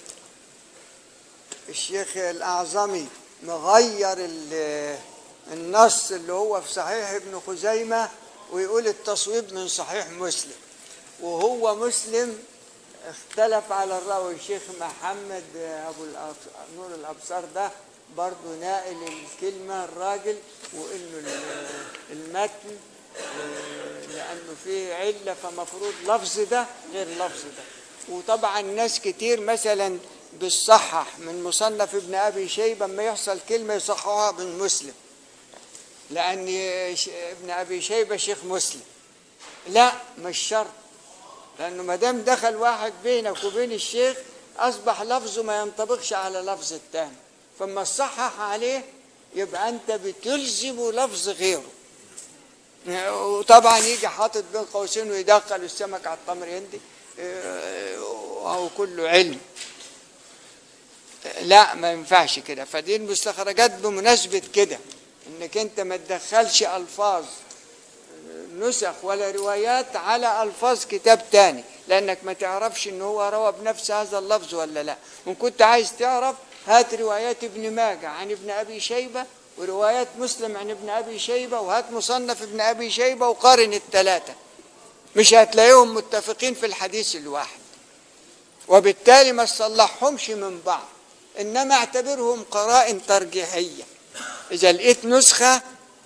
الشيخ الأعظمي مغير ال- النص اللي هو في صحيح ابن خزيمة ويقول التصويب من صحيح مسلم وهو مسلم اختلف على الراوي الشيخ محمد أبو الأبص- نور الأبصار ده برضه ناقل الكلمة الراجل وإنه ال- المتن آه، لأنه فيه علة فمفروض لفظ ده غير لفظ ده وطبعا ناس كتير مثلا بتصحح من مصنف ابن أبي شيبة ما يحصل كلمة يصححها من مسلم لأن ش- ابن أبي شيبة شيخ مسلم لا مش شرط لأنه ما دام دخل واحد بينك وبين الشيخ أصبح لفظه ما ينطبقش على لفظ التاني فما تصحح عليه يبقى أنت بتلزم لفظ غيره وطبعا يجي حاطط بين قوسين ويدخل السمك على التمر يندي وهو كله علم لا ما ينفعش كده فدي المستخرجات بمناسبة كده انك انت ما تدخلش الفاظ نسخ ولا روايات على الفاظ كتاب تاني لانك ما تعرفش ان هو روى بنفس هذا اللفظ ولا لا وان كنت عايز تعرف هات روايات ابن ماجه عن ابن ابي شيبه وروايات مسلم عن ابن ابي شيبه وهات مصنف ابن ابي شيبه وقارن الثلاثه مش هتلاقيهم متفقين في الحديث الواحد وبالتالي ما تصلحهمش من بعض انما اعتبرهم قرائن ترجيحيه اذا لقيت نسخه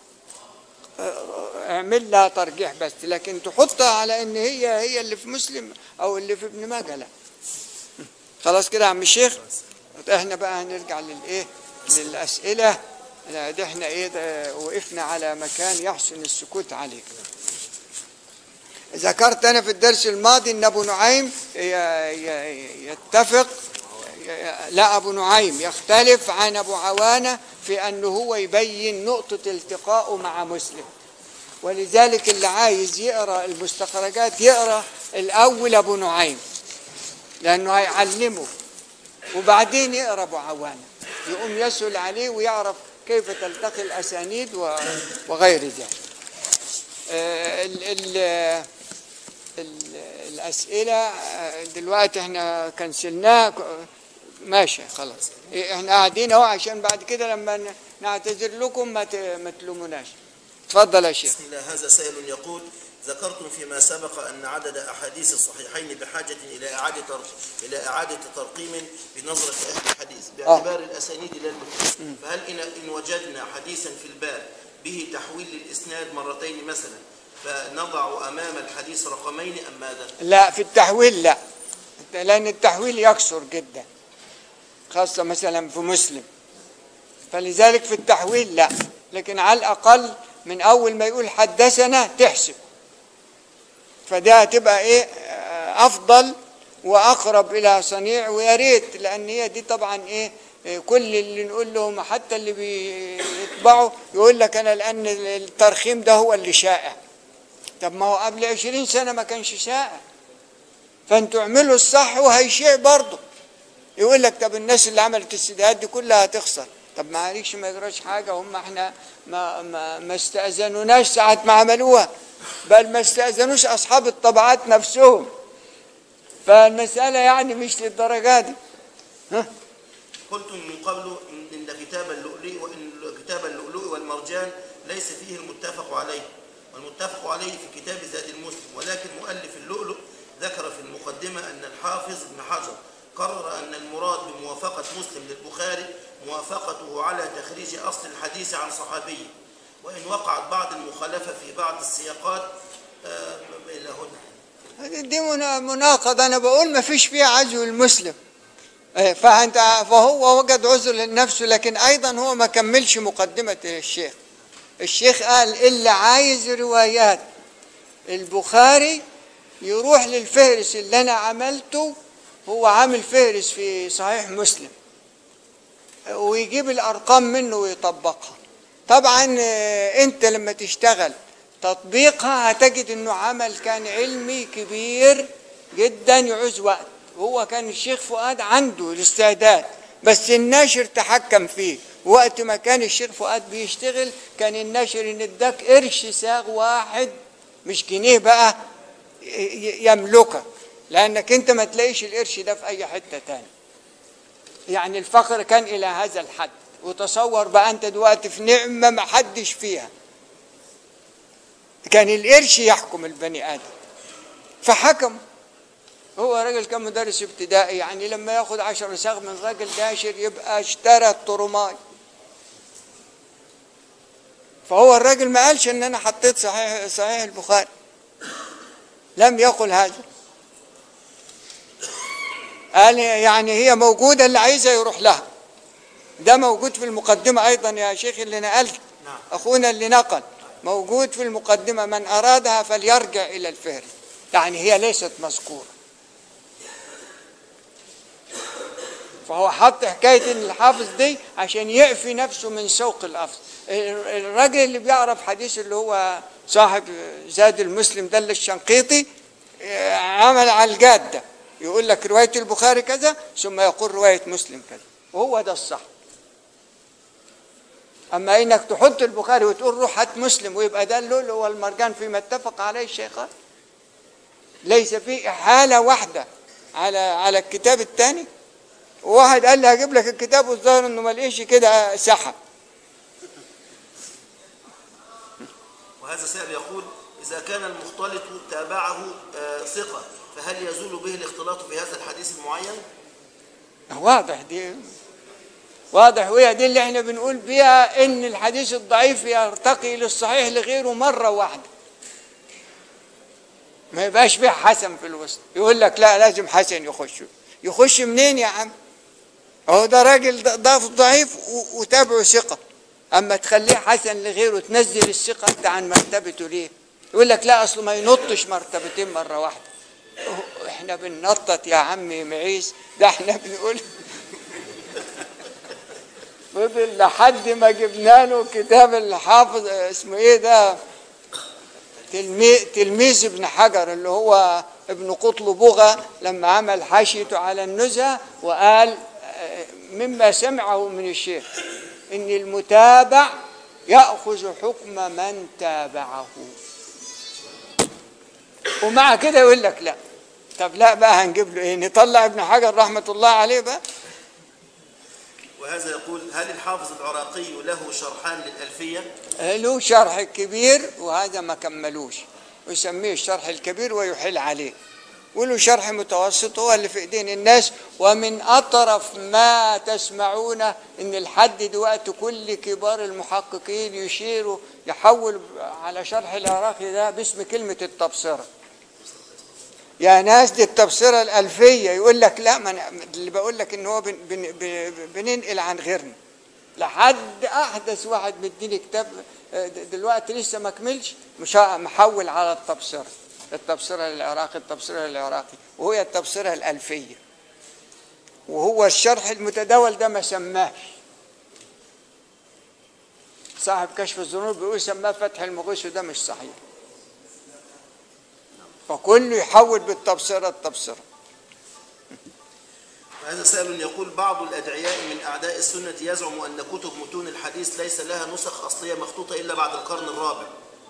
اعمل لها ترجيح بس لكن تحطها على ان هي هي اللي في مسلم او اللي في ابن ماجه لا خلاص كده يا عم الشيخ احنا بقى هنرجع للايه للاسئله لا، ده احنا ايه ده وقفنا على مكان يحسن السكوت عليه ذكرت انا في الدرس الماضي ان ابو نعيم ي- ي- يتفق لا أبو نعيم يختلف عن أبو عوانة في أنه هو يبين نقطة التقائه مع مسلم ولذلك اللي عايز يقرأ المستخرجات يقرأ الأول أبو نعيم لأنه هيعلمه وبعدين يقرأ أبو عوانة يقوم يسهل عليه ويعرف كيف تلتقي الأسانيد و- وغير ذلك آه، ال ال ال الأسئلة آه، دلوقتي احنا كنسلناها ك- ماشي خلاص إيه، احنا قاعدين اهو عشان بعد كده لما ن- نعتذر لكم ما ت- ما تلوموناش اتفضل يا شيخ بسم الله هذا سائل يقول ذكرتم فيما سبق أن عدد أحاديث الصحيحين بحاجة إلى إعادة ترق- إلى إعادة ترقيم بنظرة أهل الحديث باعتبار الأسانيد لا المتن فهل إن, إن وجدنا حديثا في الباب به تحويل للإسناد مرتين مثلا فنضع أمام الحديث رقمين أم ماذا؟ لا في التحويل لا لأن التحويل يكثر جدا خاصة مثلا في مسلم فلذلك في التحويل لا لكن على الأقل من أول ما يقول حدثنا تحسب فده هتبقى إيه آه، أفضل وأقرب إلى صنيع ويا ريت لأن هي دي طبعا إيه آه، كل اللي نقول لهم حتى اللي بيطبعوا يقول لك أنا لأن الترخيم ده هو اللي شائع طب ما هو قبل عشرين سنة ما كانش شائع فانتوا اعملوا الصح وهيشيع برضه يقول لك طب الناس اللي عملت السيديهات دي كلها هتخسر طب معلش ما يجراش حاجة هم احنا ما, ما, ما استأذنوناش ساعة ما عملوها بل ما استأذنوش أصحاب الطبعات نفسهم فالمسألة يعني مش للدرجة دي قلتم من قبل إن- إن كتاب اللؤلؤ وإن كتاب اللؤلؤ والمرجان ليس فيه المتفق عليه والمتفق عليه في كتاب زاد المسلم ولكن مؤلف اللؤلؤ ذكر في المقدمة أن الحافظ ابن حجر قرر أن المراد بموافقة مسلم للبخاري موافقته على تخريج أصل الحديث عن صحابي وإن وقعت بعض المخالفة في بعض السياقات آه، إلى هنا دي منا- مناقضة أنا بقول ما فيش فيها عزو المسلم إيه، فأنت فهو وجد عذر لنفسه لكن أيضا هو ما كملش مقدمة الشيخ الشيخ قال اللي عايز روايات البخاري يروح للفهرس اللي أنا عملته هو عامل فهرس في صحيح مسلم ويجيب الأرقام منه ويطبقها طبعا آه، أنت لما تشتغل تطبيقها هتجد أنه عمل كان علمي كبير جدا يعوز وقت هو كان الشيخ فؤاد عنده الاستعداد بس الناشر تحكم فيه وقت ما كان الشيخ فؤاد بيشتغل كان الناشر ان اداك قرش ساغ واحد مش جنيه بقى ي- ي- يملكك لانك انت ما تلاقيش القرش ده في اي حته تاني يعني الفقر كان الى هذا الحد وتصور بقى انت دلوقتي في نعمه ما حدش فيها كان القرش يحكم البني ادم فحكم هو راجل كان مدرس ابتدائي يعني لما ياخد عشر ساغ من راجل داشر يبقى اشترى الطرماي فهو الراجل ما قالش ان انا حطيت صحيح صحيح البخاري لم يقل هذا قال يعني هي موجودة اللي عايزة يروح لها ده موجود في المقدمة أيضا يا شيخ اللي نقلت نعم. أخونا اللي نقل موجود في المقدمة من أرادها فليرجع إلى الفهرس يعني هي ليست مذكورة فهو حط حكاية إن الحافظ دي عشان يعفي نفسه من سوق الأفضل الراجل اللي بيعرف حديث اللي هو صاحب زاد المسلم ده اللي الشنقيطي آه، عمل على الجادة يقول لك رواية البخاري كذا ثم يقول رواية مسلم كذا وهو ده الصح أما إنك تحط البخاري وتقول روح هات مسلم ويبقى ده اللؤلؤ والمرجان فيما اتفق عليه الشيخان ليس في حالة واحدة على على الكتاب الثاني وواحد قال لي هجيب لك الكتاب والظاهر انه ما لقيش كده سحب وهذا سائل يقول إذا كان المختلط تابعه آه، ثقة فهل يزول به الاختلاط في هذا الحديث المعين؟ واضح دي واضح وهي دي اللي احنا بنقول بيها ان الحديث الضعيف يرتقي للصحيح لغيره مرة واحدة ما يبقاش فيه حسن في الوسط يقول لك لا لازم حسن يخش يخش منين يا عم هو ده راجل ض- ضعف ضعيف و- وتابعه ثقة اما تخليه حسن لغيره تنزل الثقة انت عن مرتبته ليه يقول لك لا اصله ما ينطش مرتبتين مرة واحدة احنا بننطط يا عمي معيس ده احنا بنقول فضل لحد ما جبنا له كتاب الحافظ اسمه ايه ده تلميذ تلميذ ابن حجر اللي هو ابن قطل بغى لما عمل حاشيته على النزهة وقال آه، مما سمعه من الشيخ ان المتابع يأخذ حكم من تابعه ومع كده يقول لك لا طب لا بقى هنجيب له ايه نطلع ابن حجر رحمة الله عليه بقى وهذا يقول هل الحافظ العراقي له شرحان للألفية له شرح كبير وهذا ما كملوش ويسميه الشرح الكبير ويحل عليه وله شرح متوسط هو اللي في ايدين الناس ومن اطرف ما تسمعون ان الحد دلوقتي كل كبار المحققين يشيروا يحول على شرح العراقي ده باسم كلمه التبصره يا ناس دي التبصره الالفيه يقول لك لا ما أنا- اللي بقول لك ان هو بن بن بن بننقل عن غيرنا لحد احدث واحد مديني كتاب آه، د- دلوقتي لسه ما كملش مش ه- محول على التبصره التبصره للعراقي التبصره للعراقي وهي التبصره الالفيه وهو الشرح المتداول ده ما سماش صاحب كشف الذنوب بيقول سماه فتح المغيث وده مش صحيح فكله يحول بالتبصره التبصره هذا سائل يقول بعض الأدعياء من أعداء السنة يزعم أن كتب متون الحديث ليس لها نسخ أصلية مخطوطة إلا بعد القرن الرابع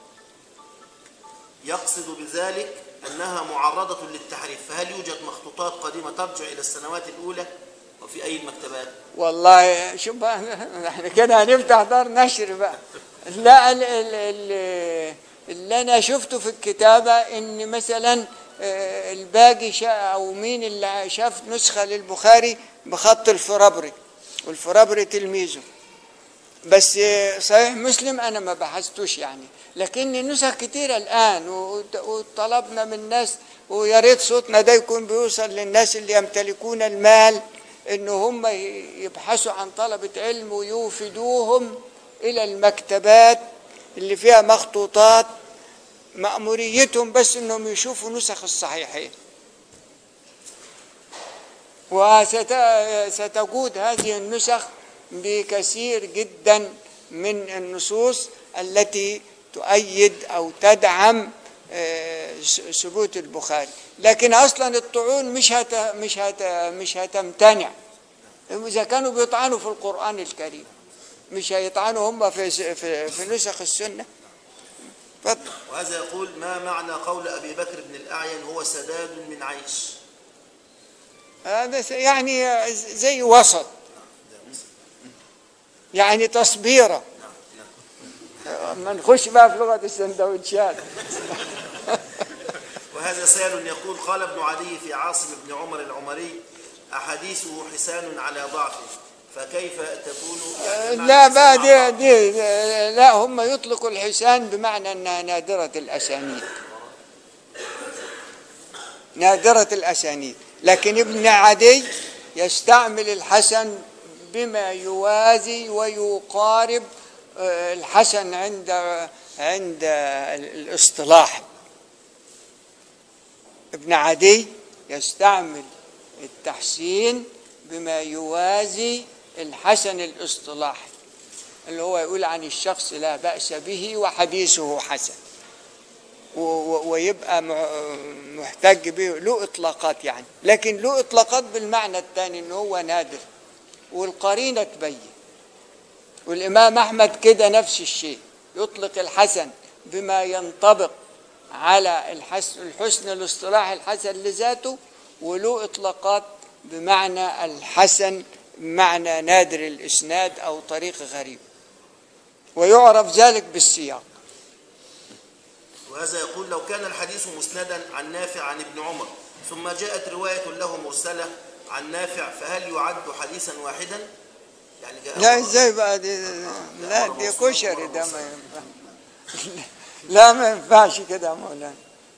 يقصد بذلك أنها معرضة للتحريف فهل يوجد مخطوطات قديمة ترجع إلى السنوات الأولى وفي أي المكتبات والله شوف بقى احنا كده هنفتح دار نشر بقى لا ال- ال- ال- اللي انا شفته في الكتابه ان مثلا آه، الباقي شا او مين اللي شاف نسخه للبخاري بخط الفرابري والفرابري تلميذه بس آه، صحيح مسلم انا ما بحثتوش يعني لكن نسخ كتيرة الان وت- وطلبنا من الناس ويا ريت صوتنا ده يكون بيوصل للناس اللي يمتلكون المال ان هم ي- يبحثوا عن طلبة علم ويوفدوهم الى المكتبات اللي فيها مخطوطات مأموريتهم بس انهم يشوفوا نسخ الصحيحين وستجود هذه النسخ بكثير جدا من النصوص التي تؤيد او تدعم آه، س- ثبوت البخاري لكن اصلا الطعون مش هت مش هت مش هتمتنع اذا كانوا بيطعنوا في القران الكريم مش هيطعنوا هم في س- في, في نسخ السنه اتفضل. وهذا يقول ما معنى قول أبي بكر بن الأعين هو سداد من عيش هذا س- يعني زي وسط يعني تصبيره ما نخش بقى في لغه السندوتشات وهذا سائل يقول قال ابن عدي في عاصم بن عمر العمري أحاديثه حسان على ضعفه فكيف تكون يعني معنى لا بقى حسان على دي, دي لا هم يطلقوا الحسان بمعنى انها نادره الاسانيد نادره الاسانيد لكن ابن عدي يستعمل الحسن بما يوازي ويقارب آه، الحسن عند عند الاصطلاح ابن عدي يستعمل التحسين بما يوازي الحسن الاصطلاحي اللي هو يقول عن الشخص لا بأس به وحديثه حسن و- و- ويبقى مع- محتج به له إطلاقات يعني لكن له إطلاقات بالمعنى الثاني إن هو نادر والقرينة تبين والإمام أحمد كده نفس الشيء يطلق الحسن بما ينطبق على الحسن, الحسن الاصطلاح الحسن لذاته وله إطلاقات بمعنى الحسن بمعنى نادر الإسناد أو طريق غريب ويعرف ذلك بالسياق وهذا يقول لو كان الحديث مسندا عن نافع عن ابن عمر ثم جاءت رواية له مرسلة عن نافع فهل يعد حديثا واحدا؟ يعني جاء لا ازاي بقى دي لا دي كشري ده ما ينفع لا ما ينفعش كده يا مولانا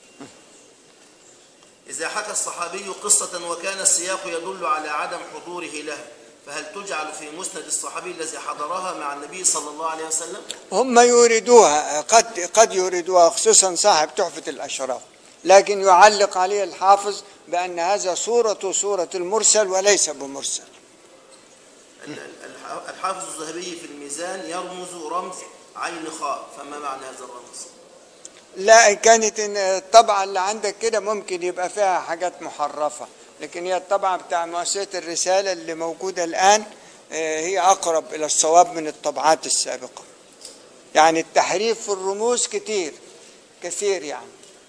إذا حكى الصحابي قصة وكان السياق يدل على عدم حضوره لها فهل تجعل في مسند الصحابي الذي حضرها مع النبي صلى الله عليه وسلم؟ هم يوردوها قد قد يوردوها خصوصا صاحب تحفة الأشراف لكن يعلق عليه الحافظ بأن هذا صورة صورة المرسل وليس بمرسل ال- ال- الح- الحافظ الذهبي في الميزان يرمز رمز عين خاء فما معنى هذا الرمز لا كانت إن الطبعة اللي عندك كده ممكن يبقى فيها حاجات محرفة لكن هي الطبعة بتاع مؤسسة الرسالة اللي موجودة الآن آه، هي أقرب إلى الصواب من الطبعات السابقة يعني التحريف في الرموز كتير كثير يعني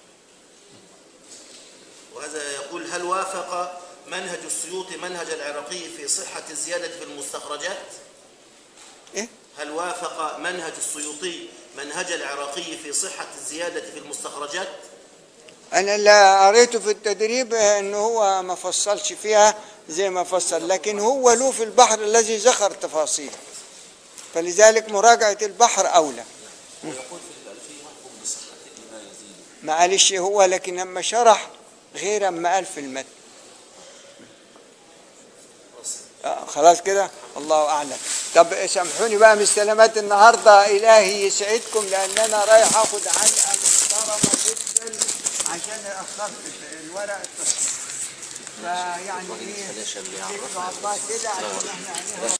وهذا يقول هل وافق منهج السيوطي منهج العراقي في صحة الزيادة في المستخرجات؟ إيه؟ هل وافق منهج السيوطي منهج العراقي في صحة الزيادة في المستخرجات؟ أنا اللي قريته في التدريب آه، إن هو ما فصلش فيها زي ما فصل لكن هو له في البحر الذي ذكر تفاصيل فلذلك مراجعة البحر أولى ما قالش هو لكن لما شرح غير ما قال في المتن آه، خلاص كده الله اعلم طب سامحوني بقى من السلامات النهارده الهي يسعدكم لان انا رايح اخد علقه محترمه جدا عشان اخرت الورق التصوير فيعني ايه ذكر الله كده عشان احنا عليها